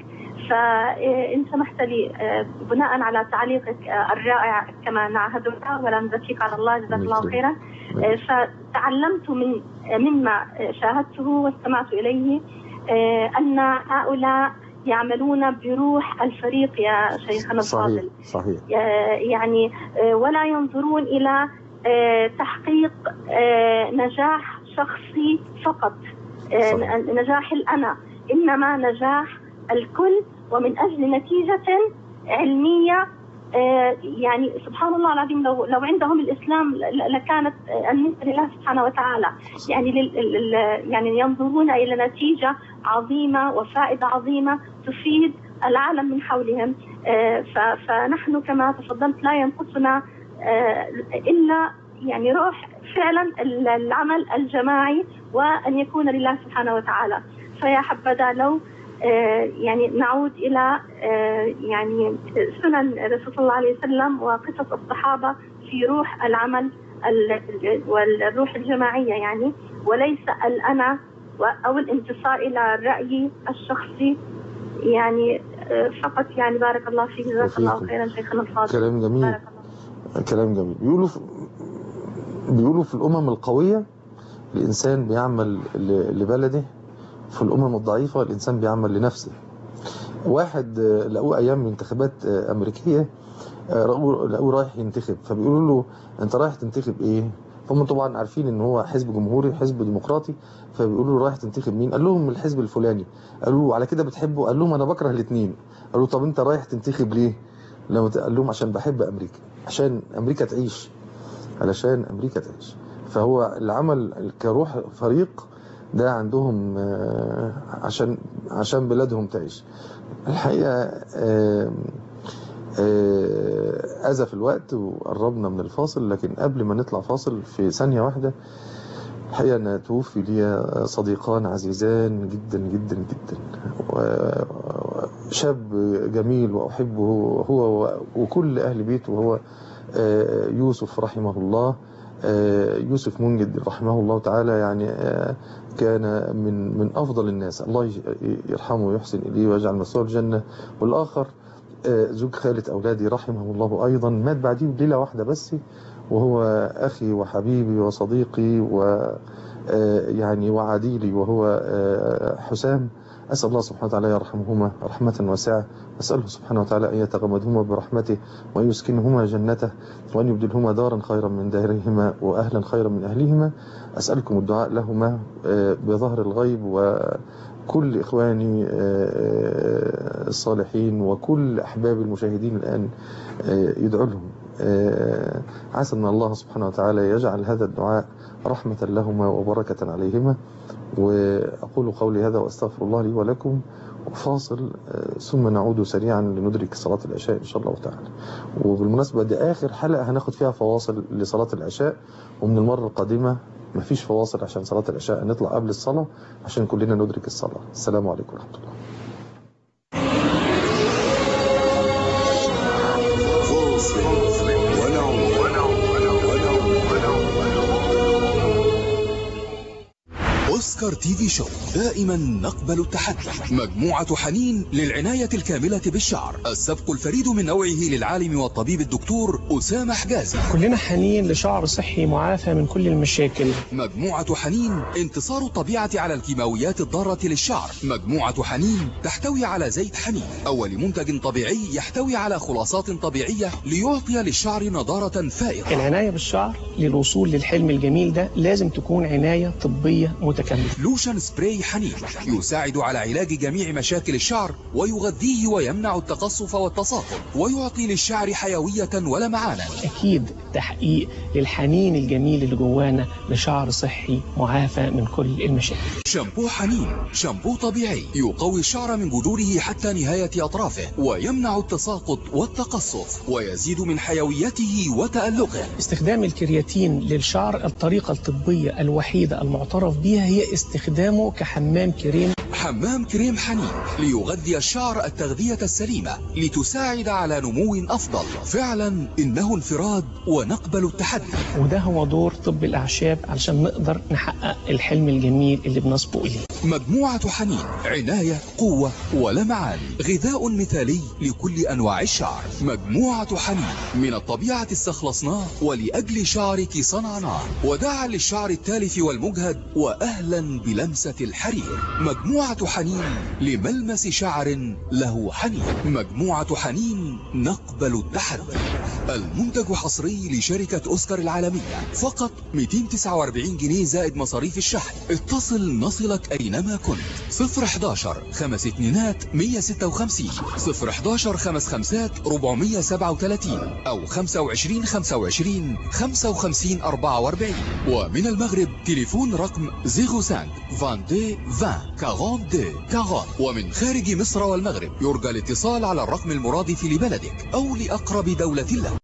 [SPEAKER 3] فإن سمحت لي آه، بناء على تعليقك آه، الرائع كما نعهدك ولا نزكيك على الله جزاك الله
[SPEAKER 2] مثل-
[SPEAKER 3] خيرا آه، فتعلمت من آه، مما آه، شاهدته واستمعت إليه آه، أن هؤلاء يعملون بروح الفريق يا شيخنا
[SPEAKER 2] صحيح
[SPEAKER 3] الفاضل
[SPEAKER 2] صحيح
[SPEAKER 3] آه، يعني آه، ولا ينظرون الى آه، تحقيق آه، نجاح شخصي فقط آه،
[SPEAKER 2] صحيح.
[SPEAKER 3] نجاح الانا انما نجاح الكل ومن اجل نتيجه علميه آه، يعني سبحان الله العظيم لو لو عندهم الاسلام ل- لكانت آه، النسبه لله سبحانه وتعالى يعني لل لل- يعني ينظرون الى نتيجه عظيمه وفائده عظيمه تفيد العالم من حولهم آه، ف- فنحن كما تفضلت لا ينقصنا آه، الا يعني روح فعلا ال- العمل الجماعي وان يكون لله سبحانه وتعالى فيا حبذا لو آه، يعني نعود الى آه، يعني سنن الرسول صلى الله عليه وسلم وقصص الصحابه في روح العمل ال- والروح الجماعيه يعني وليس الانا و- او الانتصار الى الراي الشخصي يعني آه، فقط يعني بارك الله فيك جزاك الله
[SPEAKER 2] وفيكم.
[SPEAKER 3] خيرا شيخنا الفاضل
[SPEAKER 2] كلام جميل
[SPEAKER 3] بارك الله
[SPEAKER 2] كلام جميل بيقولوا في بيقولوا في الأمم القوية الإنسان بيعمل ل- لبلده في الأمم الضعيفة الإنسان بيعمل لنفسه واحد آه، لقوه أيام انتخابات آه، أمريكية آه، لقوه لقوه رايح ينتخب فبيقولوا له أنت رايح تنتخب إيه؟ هم طبعا عارفين ان هو حزب جمهوري حزب ديمقراطي فبيقولوا له رايح تنتخب مين قال لهم الحزب الفلاني قالوا له على كده بتحبه قال لهم انا بكره الاثنين قالوا طب انت رايح تنتخب ليه لما ت- قال لهم عشان بحب امريكا عشان امريكا تعيش علشان امريكا تعيش فهو العمل كروح فريق ده عندهم آه، عشان عشان بلادهم تعيش الحقيقه آه، آه، أذى في الوقت وقربنا من الفاصل لكن قبل ما نطلع فاصل في ثانية واحدة الحقيقة أن توفي لي صديقان عزيزان جدا جدا جدا وشاب جميل وأحبه هو وكل أهل بيته وهو آه، يوسف رحمه الله آه، يوسف منجد رحمه الله تعالى يعني آه، كان من من أفضل الناس الله ي- يرحمه ويحسن إليه ويجعل مسواه الجنة والآخر آه، زوج خالة أولادي رحمه الله أيضا مات بعديه بليلة واحدة بس وهو أخي وحبيبي وصديقي و آه، يعني وعديلي وهو آه، حسام أسأل الله سبحانه وتعالى يرحمهما رحمة واسعة أسأله سبحانه وتعالى أن يتغمدهما برحمته وأن يسكنهما جنته وأن يبدلهما دارا خيرا من دارهما وأهلا خيرا من أهلهما أسألكم الدعاء لهما آه، بظهر الغيب وكل إخواني آه، الصالحين وكل أحباب المشاهدين الآن آه، يدعو لهم آه، عسى أن الله سبحانه وتعالى يجعل هذا الدعاء رحمة لهما وبركة عليهما وأقول قولي هذا وأستغفر الله لي ولكم فاصل آه، ثم نعود سريعا لندرك صلاة العشاء إن شاء الله تعالى وبالمناسبة دي آخر حلقة هناخد فيها فواصل لصلاة العشاء ومن المرة القادمة مفيش فواصل عشان صلاة العشاء نطلع قبل الصلاة عشان كلنا ندرك الصلاة السلام عليكم ورحمة الله
[SPEAKER 4] أوسكار تي في شو دائما نقبل التحدي مجموعة حنين للعناية الكاملة بالشعر السبق الفريد من نوعه للعالم والطبيب الدكتور أسامة حجازي
[SPEAKER 5] كلنا حنين لشعر صحي معافى من كل المشاكل
[SPEAKER 4] مجموعة حنين انتصار الطبيعة على الكيماويات الضارة للشعر مجموعة حنين تحتوي على زيت حنين أول منتج طبيعي يحتوي على خلاصات طبيعية ليعطي للشعر نضارة فائقة
[SPEAKER 5] العناية بالشعر للوصول للحلم الجميل ده لازم تكون عناية طبية متكاملة
[SPEAKER 4] لوشن سبراي حنين يساعد على علاج جميع مشاكل الشعر ويغذيه ويمنع التقصف والتساقط ويعطي للشعر حيوية ولمعانا
[SPEAKER 5] أكيد تحقيق للحنين الجميل اللي جوانا لشعر صحي معافى من كل المشاكل
[SPEAKER 4] شامبو حنين شامبو طبيعي يقوي الشعر من جذوره حتى نهاية أطرافه ويمنع التساقط والتقصف ويزيد من حيويته وتألقه
[SPEAKER 5] استخدام الكرياتين للشعر الطريقة الطبية الوحيدة المعترف بها هي استخدامه كحمام كريم
[SPEAKER 4] حمام كريم حنين ليغذي الشعر التغذية السليمة لتساعد على نمو أفضل فعلا إنه انفراد ونقبل التحدي
[SPEAKER 5] وده هو دور طب الأعشاب علشان نقدر نحقق الحلم الجميل اللي بنسبق إليه
[SPEAKER 4] مجموعة حنين عناية قوة ولمعان غذاء مثالي لكل أنواع الشعر مجموعة حنين من الطبيعة استخلصناه ولأجل شعرك صنعناه وداعا للشعر التالف والمجهد وأهلا بلمسة الحرير مجموعة حنين لملمس شعر له حنين مجموعة حنين نقبل التحدي المنتج حصري لشركة أوسكار العالمية فقط 249 جنيه زائد مصاريف الشحن اتصل نصلك أينما كنت 011 خمس اتنينات 156 011 خمس خمسات 437 أو 25 25 55 44 ومن المغرب تليفون رقم 05 22 20 42 40 ومن خارج مصر والمغرب يرجى الاتصال على الرقم المرادف لبلدك أو لأقرب دولة لك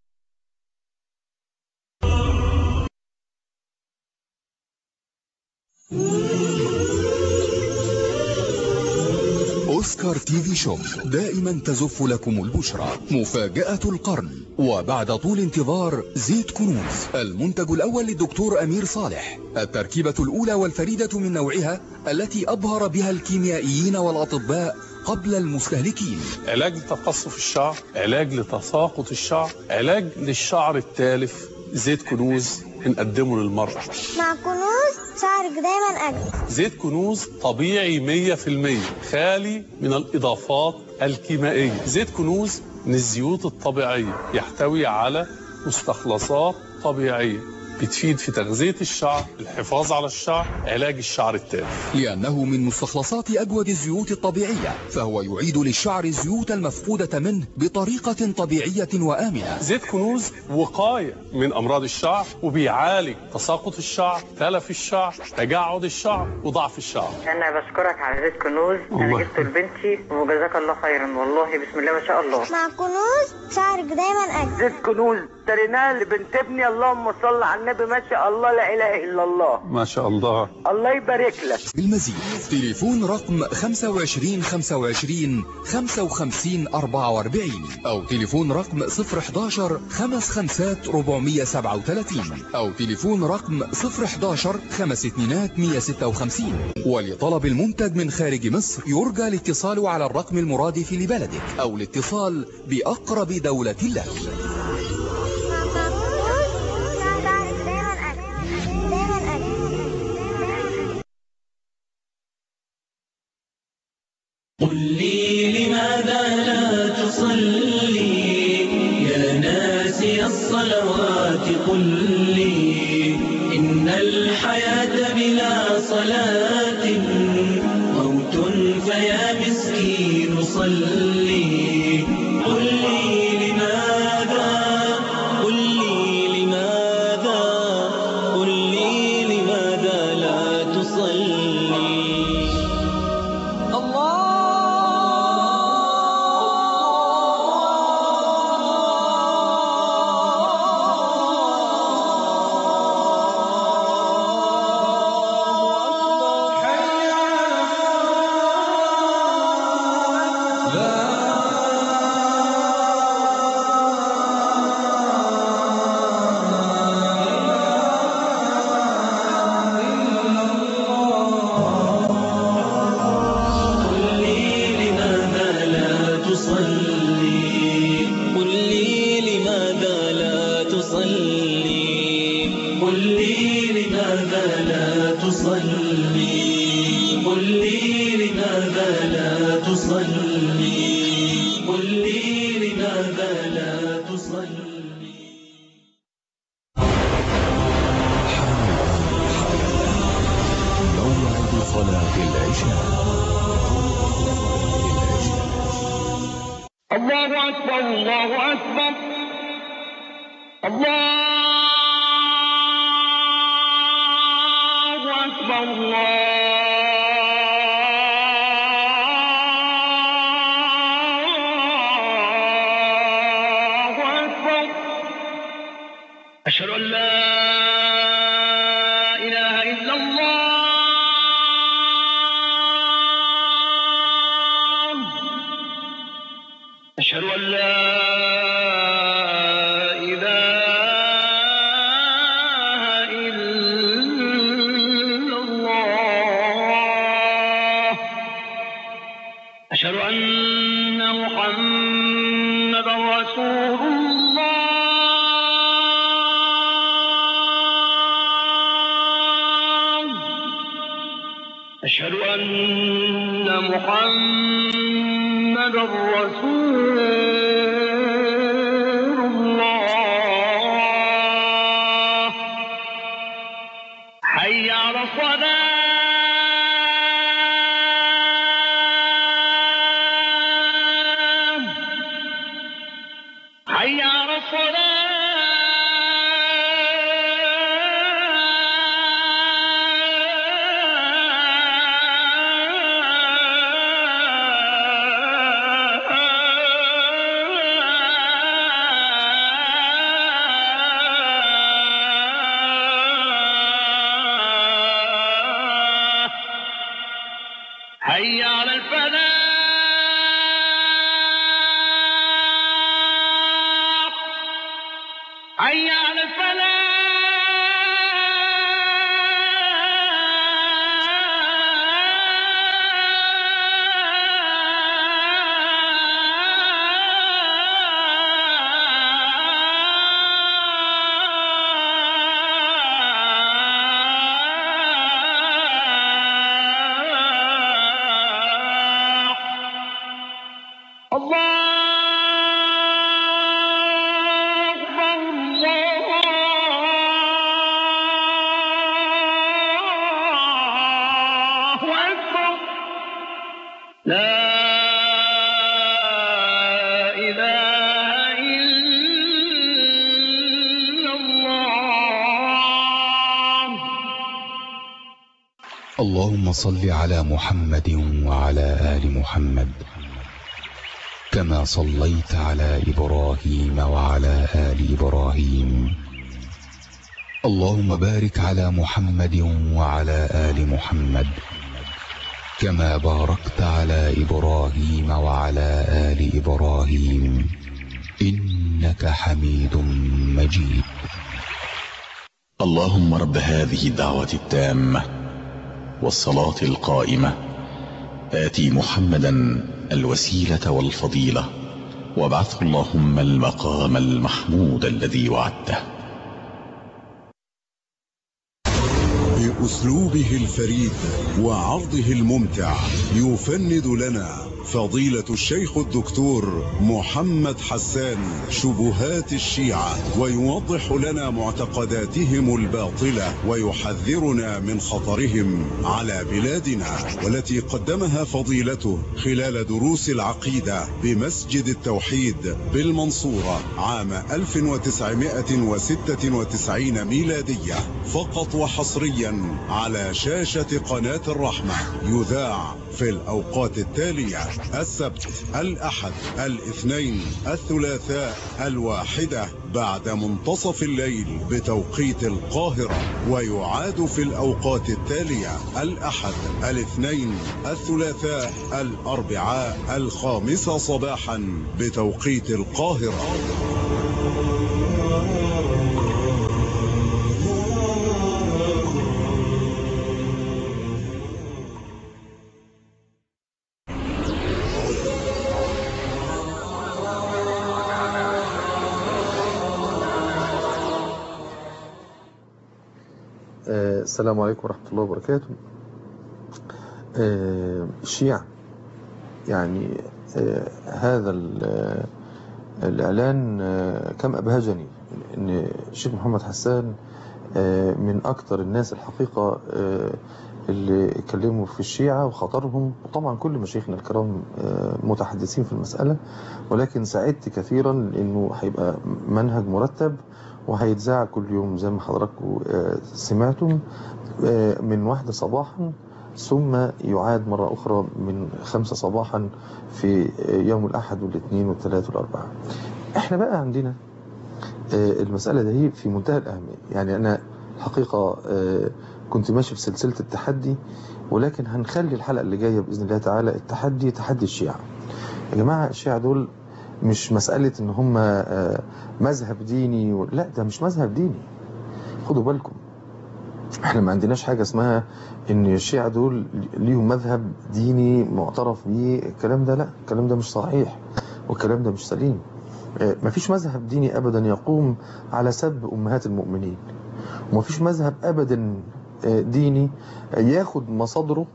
[SPEAKER 4] أوسكار تي في شو دائما تزف لكم البشرى مفاجأة القرن وبعد طول انتظار زيت كنوز المنتج الأول للدكتور أمير صالح التركيبة الأولى والفريدة من نوعها التي أبهر بها الكيميائيين والأطباء قبل المستهلكين
[SPEAKER 6] علاج لتقصف الشعر علاج لتساقط الشعر علاج للشعر التالف زيت كنوز بنقدمه للمرأة
[SPEAKER 7] مع كنوز شعرك دايما أجمل
[SPEAKER 6] زيت كنوز طبيعي 100% خالي من الإضافات الكيميائية زيت كنوز من الزيوت الطبيعية يحتوي على مستخلصات طبيعية بتفيد في تغذية الشعر الحفاظ على الشعر علاج الشعر التالف
[SPEAKER 4] لأنه من مستخلصات أجود الزيوت الطبيعية فهو يعيد للشعر الزيوت المفقودة منه بطريقة طبيعية وآمنة
[SPEAKER 6] زيت كنوز وقاية من أمراض الشعر وبيعالج تساقط الشعر تلف الشعر تجعد الشعر وضعف الشعر
[SPEAKER 8] انا بشكرك على زيت كنوز انا
[SPEAKER 6] الله
[SPEAKER 8] جبته لبنتي وجزاك الله خيرا والله بسم الله ما شاء الله
[SPEAKER 7] مع كنوز شعرك دايما أجمل
[SPEAKER 9] زيت كنوز اشتريناه لبنت ابني اللهم صل على النبي ما شاء الله لا اله الا الله
[SPEAKER 6] ما شاء الله
[SPEAKER 9] الله يبارك لك
[SPEAKER 4] بالمزيد تليفون رقم 25 25 55 44 أو تليفون رقم 011 خمس خمسات 437 أو تليفون رقم 011 خمس اتنينات 156 ولطلب المنتج من خارج مصر يرجى الاتصال على الرقم المرادف لبلدك أو الاتصال بأقرب دولة لك
[SPEAKER 10] قل لي لماذا لا تصلي يا ناسي الصلوات قل لي إن الحياة بلا صلاة موت فيا مسكين صلي قل لي لماذا قل لي لماذا قل لي لماذا لا تصلي قل لي لماذا لا تصلي قل لي لماذا لا تصلي قل لي لماذا لا تصلي قل لي لماذا لا تصلي قل لي لماذا لا تصلي
[SPEAKER 4] موعد صلاة العشاء
[SPEAKER 11] الله أكبر الله أكبر الله أكبر الله أكبر أشهد أن لا إله إلا الله أشهد أن لا إله إلا الله أشهد أن محمدا رسول الله أشهد أن محمدا رسول الله حي على الصلاة حي على الصلاة حي على الفلاح حي على الفلاح الله أكبر الله أكبر لا إله إلا الله
[SPEAKER 4] اللهم صل على محمد وعلى آل محمد كما صليت على إبراهيم وعلى آل إبراهيم اللهم بارك على محمد وعلى آل محمد كما باركت على إبراهيم وعلى آل إبراهيم إنك حميد مجيد
[SPEAKER 12] اللهم رب هذه الدعوة التامة والصلاة القائمة آتي محمدا الوسيلة والفضيلة وابعثه اللهم المقام المحمود الذي وعدته
[SPEAKER 13] بأسلوبه الفريد وعرضه الممتع يفند لنا فضيلة الشيخ الدكتور محمد حسان شبهات الشيعة ويوضح لنا معتقداتهم الباطلة ويحذرنا من خطرهم على بلادنا والتي قدمها فضيلته خلال دروس العقيدة بمسجد التوحيد بالمنصورة عام 1996 ميلادية فقط وحصريا على شاشة قناة الرحمة يذاع في الأوقات التالية السبت الأحد الاثنين الثلاثاء الواحدة بعد منتصف الليل بتوقيت القاهرة ويعاد في الأوقات التالية الأحد الاثنين الثلاثاء الأربعاء الخامسة صباحا بتوقيت القاهرة
[SPEAKER 2] آه، السلام عليكم ورحمة الله وبركاته آه، الشيعة يعني آه، هذا ال- الإعلان آه، كم أبهجني إن الشيخ محمد حسان آه، من أكثر الناس الحقيقة آه، اللي اتكلموا في الشيعة وخطرهم وطبعا كل مشايخنا الكرام آه، متحدثين في المسألة ولكن سعدت كثيرا لأنه هيبقى منهج مرتب وهيتذاع كل يوم زي ما حضراتكم آه، سمعتم آه، من واحدة صباحا ثم يعاد مرة أخرى من خمسة صباحا في آه، يوم الأحد والاثنين والثلاث والأربعاء احنا بقى عندنا آه، المسألة دي في منتهى الأهمية يعني أنا الحقيقة آه، كنت ماشي في سلسلة التحدي ولكن هنخلي الحلقة اللي جاية بإذن الله تعالى التحدي تحدي الشيعة يا جماعة الشيعة دول مش مسألة ان هم آه، مذهب ديني و... لا ده مش مذهب ديني خدوا بالكم احنا ما عندناش حاجة اسمها ان الشيعة دول ليهم مذهب ديني معترف بيه الكلام ده لا الكلام ده مش صحيح والكلام ده مش سليم آه، مفيش مذهب ديني ابدا يقوم على سب امهات المؤمنين ومفيش مذهب ابدا آه، ديني ياخد مصادره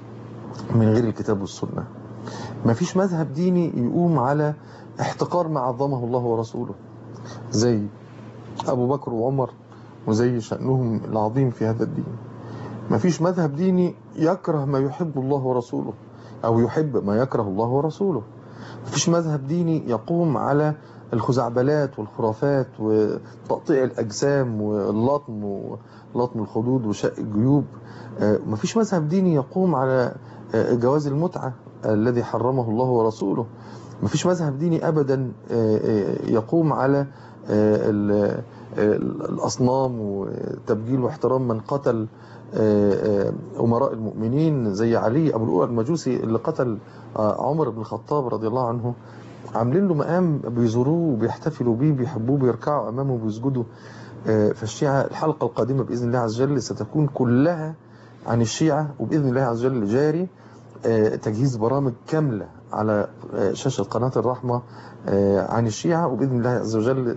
[SPEAKER 2] من غير الكتاب والسنة مفيش مذهب ديني يقوم على احتقار ما عظمه الله ورسوله زي أبو بكر وعمر وزي شأنهم العظيم في هذا الدين مفيش مذهب ديني يكره ما يحب الله ورسوله أو يحب ما يكره الله ورسوله مفيش مذهب ديني يقوم على الخزعبلات والخرافات وتقطيع الأجسام واللطم ولطم الخدود وشق الجيوب آه، مفيش مذهب ديني يقوم على آه، جواز المتعة الذي حرمه الله ورسوله مفيش مذهب ديني أبدا آه، آه، يقوم على آه، ال- آه، الأصنام وتبجيل واحترام من قتل آه، آه، أمراء المؤمنين زي علي أبو الأولى المجوسي اللي قتل آه، عمر بن الخطاب رضي الله عنه عاملين له مقام بيزوروه وبيحتفلوا بيه بيحبوه بيركعوا أمامه وبيسجدوا آه، فالشيعة الحلقة القادمة بإذن الله عز وجل ستكون كلها عن الشيعة وبإذن الله عز وجل جاري آه، تجهيز برامج كاملة على آه، شاشة قناة الرحمة آه، عن الشيعة وبإذن الله عز وجل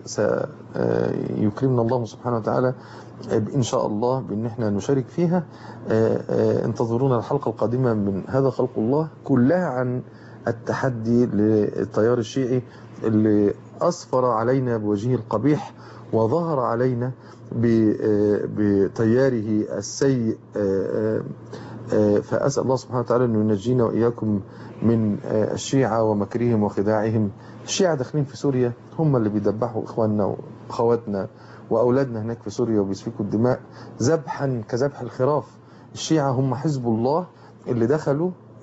[SPEAKER 2] سيكرمنا الله سبحانه وتعالى آه، إن شاء الله بأن احنا نشارك فيها آه، آه، انتظرونا الحلقة القادمة من هذا خلق الله كلها عن التحدي للتيار الشيعي اللي أسفر علينا بوجهه القبيح وظهر علينا ب- آه، بتياره السيء آه، آه، فأسأل الله سبحانه وتعالى أن ينجينا وإياكم من آه، الشيعة ومكرهم وخداعهم الشيعة داخلين في سوريا هم اللي بيدبحوا إخواننا وأخواتنا وأولادنا هناك في سوريا وبيسفكوا الدماء ذبحا كذبح الخراف الشيعة هم حزب الله اللي دخلوا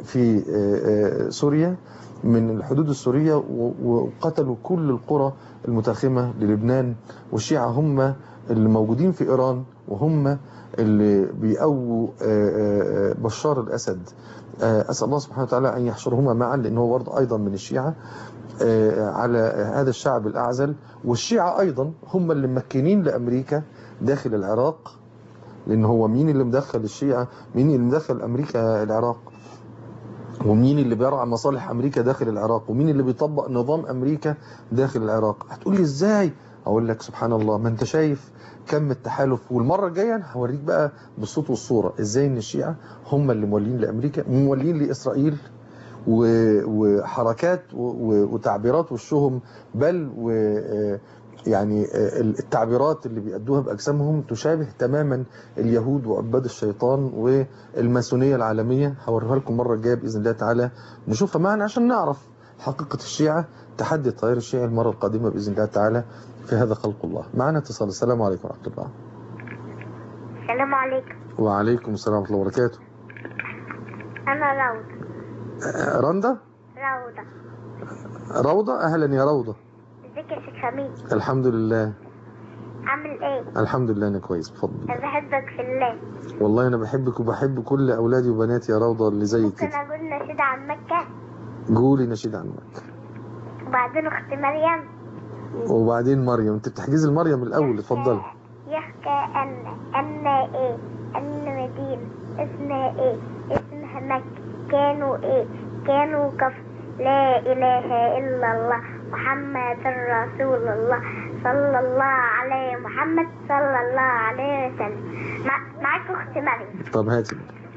[SPEAKER 2] في آه، آه، سوريا من الحدود السورية و- وقتلوا كل القرى المتاخمة للبنان والشيعة هم اللي موجودين في إيران وهم اللي بيقووا آه، آه، آه، بشار الأسد آه، أسأل الله سبحانه وتعالى أن يحشرهما معا لأنه هو برضه أيضا من الشيعة آه، على هذا الشعب الأعزل والشيعة أيضا هم اللي ممكنين لأمريكا داخل العراق لأن هو مين اللي مدخل الشيعة مين اللي مدخل أمريكا العراق ومين اللي بيرعى مصالح أمريكا داخل العراق ومين اللي بيطبق نظام أمريكا داخل العراق هتقول لي إزاي أقول لك سبحان الله ما أنت شايف كم التحالف والمرة الجاية أنا هوريك بقى بالصوت والصورة إزاي إن الشيعة هم اللي مولين لأمريكا مولين لإسرائيل و- وحركات و- و- وتعبيرات وشهم بل و آه، يعني آه، التعبيرات اللي بيأدوها بأجسامهم تشابه تماما اليهود وعباد الشيطان والماسونية العالمية هوريها لكم مرة الجاية بإذن الله تعالى نشوفها معنا عشان نعرف حقيقة الشيعة تحدي التيار الشيعي المرة القادمة بإذن الله تعالى في هذا خلق الله معنا اتصال السلام عليكم ورحمة الله
[SPEAKER 7] السلام عليكم
[SPEAKER 2] وعليكم السلام ورحمة الله وبركاته
[SPEAKER 7] أنا روضة
[SPEAKER 2] آه، رندا
[SPEAKER 7] روضة
[SPEAKER 2] روضة أهلا يا روضة
[SPEAKER 7] ازيك يا شيخ حميد
[SPEAKER 2] الحمد لله
[SPEAKER 7] عامل ايه؟
[SPEAKER 2] الحمد لله أنا كويس بفضل الله
[SPEAKER 7] أنا بحبك في الله
[SPEAKER 2] والله أنا بحبك وبحب كل أولادي وبناتي يا روضة اللي زيك
[SPEAKER 7] ممكن
[SPEAKER 2] كده
[SPEAKER 7] أقول نشيد عن مكة
[SPEAKER 2] قولي نشيد عنك
[SPEAKER 7] وبعدين أخت مريم
[SPEAKER 2] وبعدين مريم أنت بتحجزي المريم الأول اتفضلي
[SPEAKER 7] يحكى أن أن إيه أن مدينة اسمها إيه اسمها مكة كانوا إيه كانوا كف لا إله إلا الله محمد رسول الله صلى الله عليه محمد صلى الله عليه وسلم مع... معاك أخت مريم
[SPEAKER 2] طب هاتي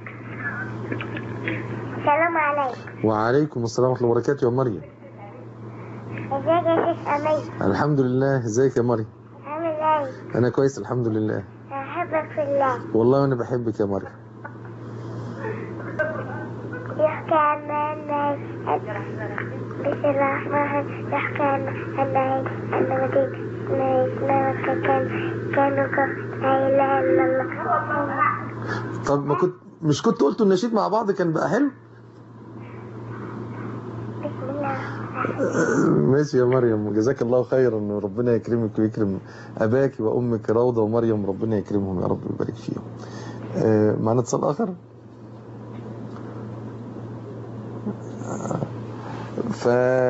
[SPEAKER 7] السلام عليكم
[SPEAKER 2] وعليكم السلام ورحمة الله وبركاته يا مريم
[SPEAKER 7] ازيك يا شيخ أمين
[SPEAKER 2] الحمد لله ازيك يا مريم
[SPEAKER 7] عامل ايه
[SPEAKER 2] أنا كويس الحمد لله
[SPEAKER 7] بحبك في الله
[SPEAKER 2] والله أنا بحبك يا مريم
[SPEAKER 7] يحكى عن الناس بسم الله الرحمن الرحيم يحكى عن الناس أن مدينة اسمها مكة كان كانوا كف لا إله إلا الله
[SPEAKER 2] طب ما كنت مش كنت قلتوا النشيد مع بعض كان بقى حلو
[SPEAKER 7] بسم الله
[SPEAKER 2] ماشي يا مريم جزاك الله خيرا وربنا يكرمك ويكرم أباك وأمك روضة ومريم ربنا يكرمهم يا رب ويبارك فيهم آه، معنا اتصال آخر آه، ف...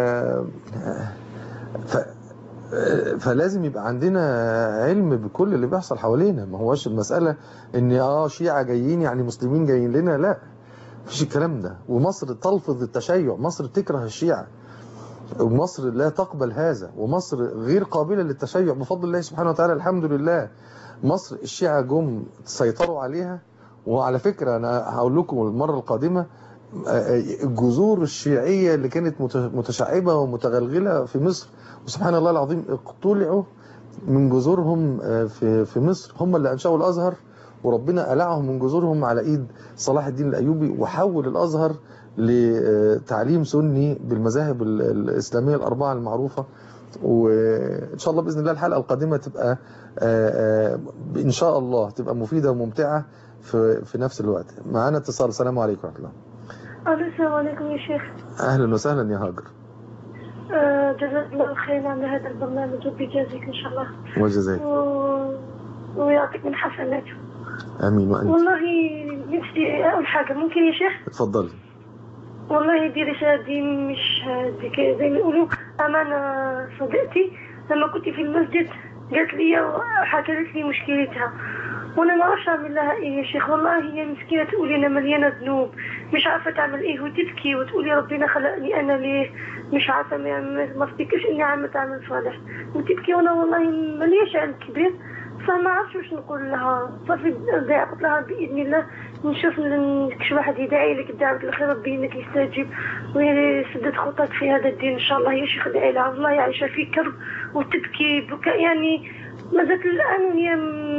[SPEAKER 2] ف... فلازم يبقى عندنا علم بكل اللي بيحصل حوالينا ما هوش المسألة ان اه شيعة جايين يعني مسلمين جايين لنا لا مفيش الكلام ده ومصر تلفظ التشيع مصر تكره الشيعة ومصر لا تقبل هذا ومصر غير قابلة للتشيع بفضل الله سبحانه وتعالى الحمد لله مصر الشيعة جم سيطروا عليها وعلى فكرة أنا هقول لكم المرة القادمة آه، الجذور الشيعية اللي كانت مت- متشعبة ومتغلغلة في مصر وسبحان الله العظيم اقتلعوا من جذورهم آه، في في مصر هم اللي أنشأوا الأزهر وربنا قلعهم من جذورهم على إيد صلاح الدين الأيوبي وحول الأزهر لتعليم سني بالمذاهب ال- الإسلامية الأربعة المعروفة وإن شاء الله بإذن الله الحلقة القادمة تبقى آه، آه، إن شاء الله تبقى مفيدة وممتعة في في نفس الوقت معانا اتصال السلام عليكم ورحمة الله
[SPEAKER 14] ألو السلام عليكم يا شيخ
[SPEAKER 2] أهلا وسهلا يا هاجر
[SPEAKER 14] آه، جزاك الله خير على هذا البرنامج ربي يجازيك إن شاء الله
[SPEAKER 2] وجزاك
[SPEAKER 14] و... ويعطيك من حسناته
[SPEAKER 2] آمين وأنت
[SPEAKER 14] والله نفسي أقول حاجة ممكن يا شيخ
[SPEAKER 2] اتفضلي
[SPEAKER 14] والله دي رسالة دي مش دي كده زي ما يقولوا أمانة صديقتي لما كنت في المسجد قالت لي وحكت لي مشكلتها وانا ما اعرفش اعمل لها ايه يا شيخ والله هي مسكينه تقول انا مليانه ذنوب مش عارفه تعمل ايه وتبكي وتقولي ربنا خلقني انا ليه مش عارفه ما ما افتكرش اني عملت عمل صالح وتبكي وانا والله ملياش علم كبير فما عرفتش واش نقول لها صافي داعي قلت لها باذن الله نشوف نكش واحد يدعي لك الدعوة الخير ربي انك يستجيب ويسدد خطاك في هذا الدين ان شاء الله يا شيخ ادعي لها والله عايشه في كرب وتبكي بكاء يعني ما زالت الان وهي م-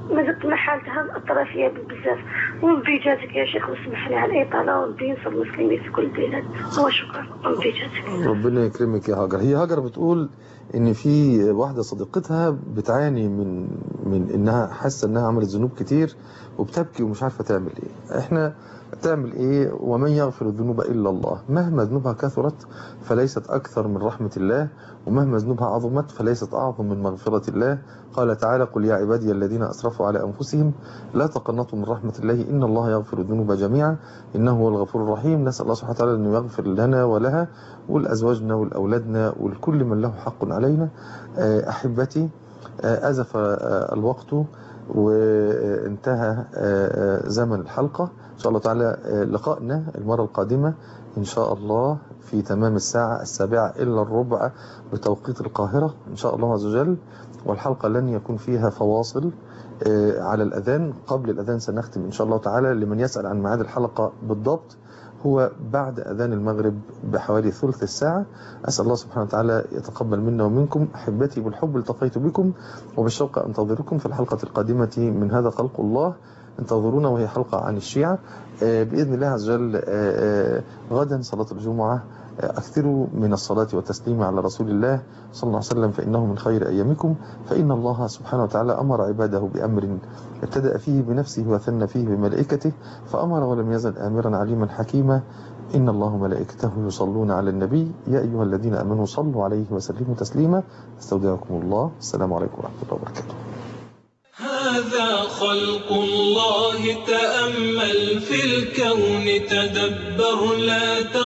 [SPEAKER 14] ما زلت مع حالتها أثر فيها بزاف ونبي جاتك يا شيخ واسمح لي على الإطالة ونبي نصر المسلمين في كل البلاد وشكرا ونبي جاتك
[SPEAKER 2] ربنا يكرمك يا هاجر هي هاجر بتقول ان في واحده صديقتها بتعاني من من انها حاسه انها عملت ذنوب كتير وبتبكي ومش عارفه تعمل ايه احنا تعمل ايه ومن يغفر الذنوب الا الله مهما ذنوبها كثرت فليست اكثر من رحمه الله ومهما ذنوبها عظمت فليست اعظم من مغفره الله قال تعالى قل يا عبادي الذين اسرفوا على انفسهم لا تقنطوا من رحمه الله ان الله يغفر الذنوب جميعا انه هو الغفور الرحيم نسال الله سبحانه وتعالى انه يغفر لنا ولها ولازواجنا ولاولادنا ولكل من له حق علينا آه، احبتي آه، ازف آه، الوقت وانتهى آه، آه، زمن الحلقه ان شاء الله تعالى آه، لقائنا المره القادمه ان شاء الله في تمام الساعه السابعه الا الربع بتوقيت القاهره ان شاء الله عز وجل والحلقه لن يكون فيها فواصل آه، على الاذان قبل الاذان سنختم ان شاء الله تعالى لمن يسال عن ميعاد الحلقه بالضبط هو بعد أذان المغرب بحوالي ثلث الساعة أسأل الله سبحانه وتعالى يتقبل منا ومنكم أحبتي بالحب التقيت بكم وبالشوق أنتظركم في الحلقة القادمة من هذا خلق الله انتظرونا وهي حلقة عن الشيعة آه، بإذن الله عز وجل آه، آه، غدا صلاة الجمعة آه، أكثروا من الصلاة والتسليم على رسول الله صلى الله عليه وسلم فإنه من خير أيامكم فإن الله سبحانه وتعالى أمر عباده بأمر ابتدأ فيه بنفسه وثنى فيه بملائكته فأمر ولم يزل آمرا عليما حكيما إن الله وملائكته يصلون على النبي يا أيها الذين آمنوا صلوا عليه وسلموا تسليما استودعكم الله السلام عليكم ورحمة الله وبركاته
[SPEAKER 10] هذا خلق الله تأمل في الكون تدبر لا ت...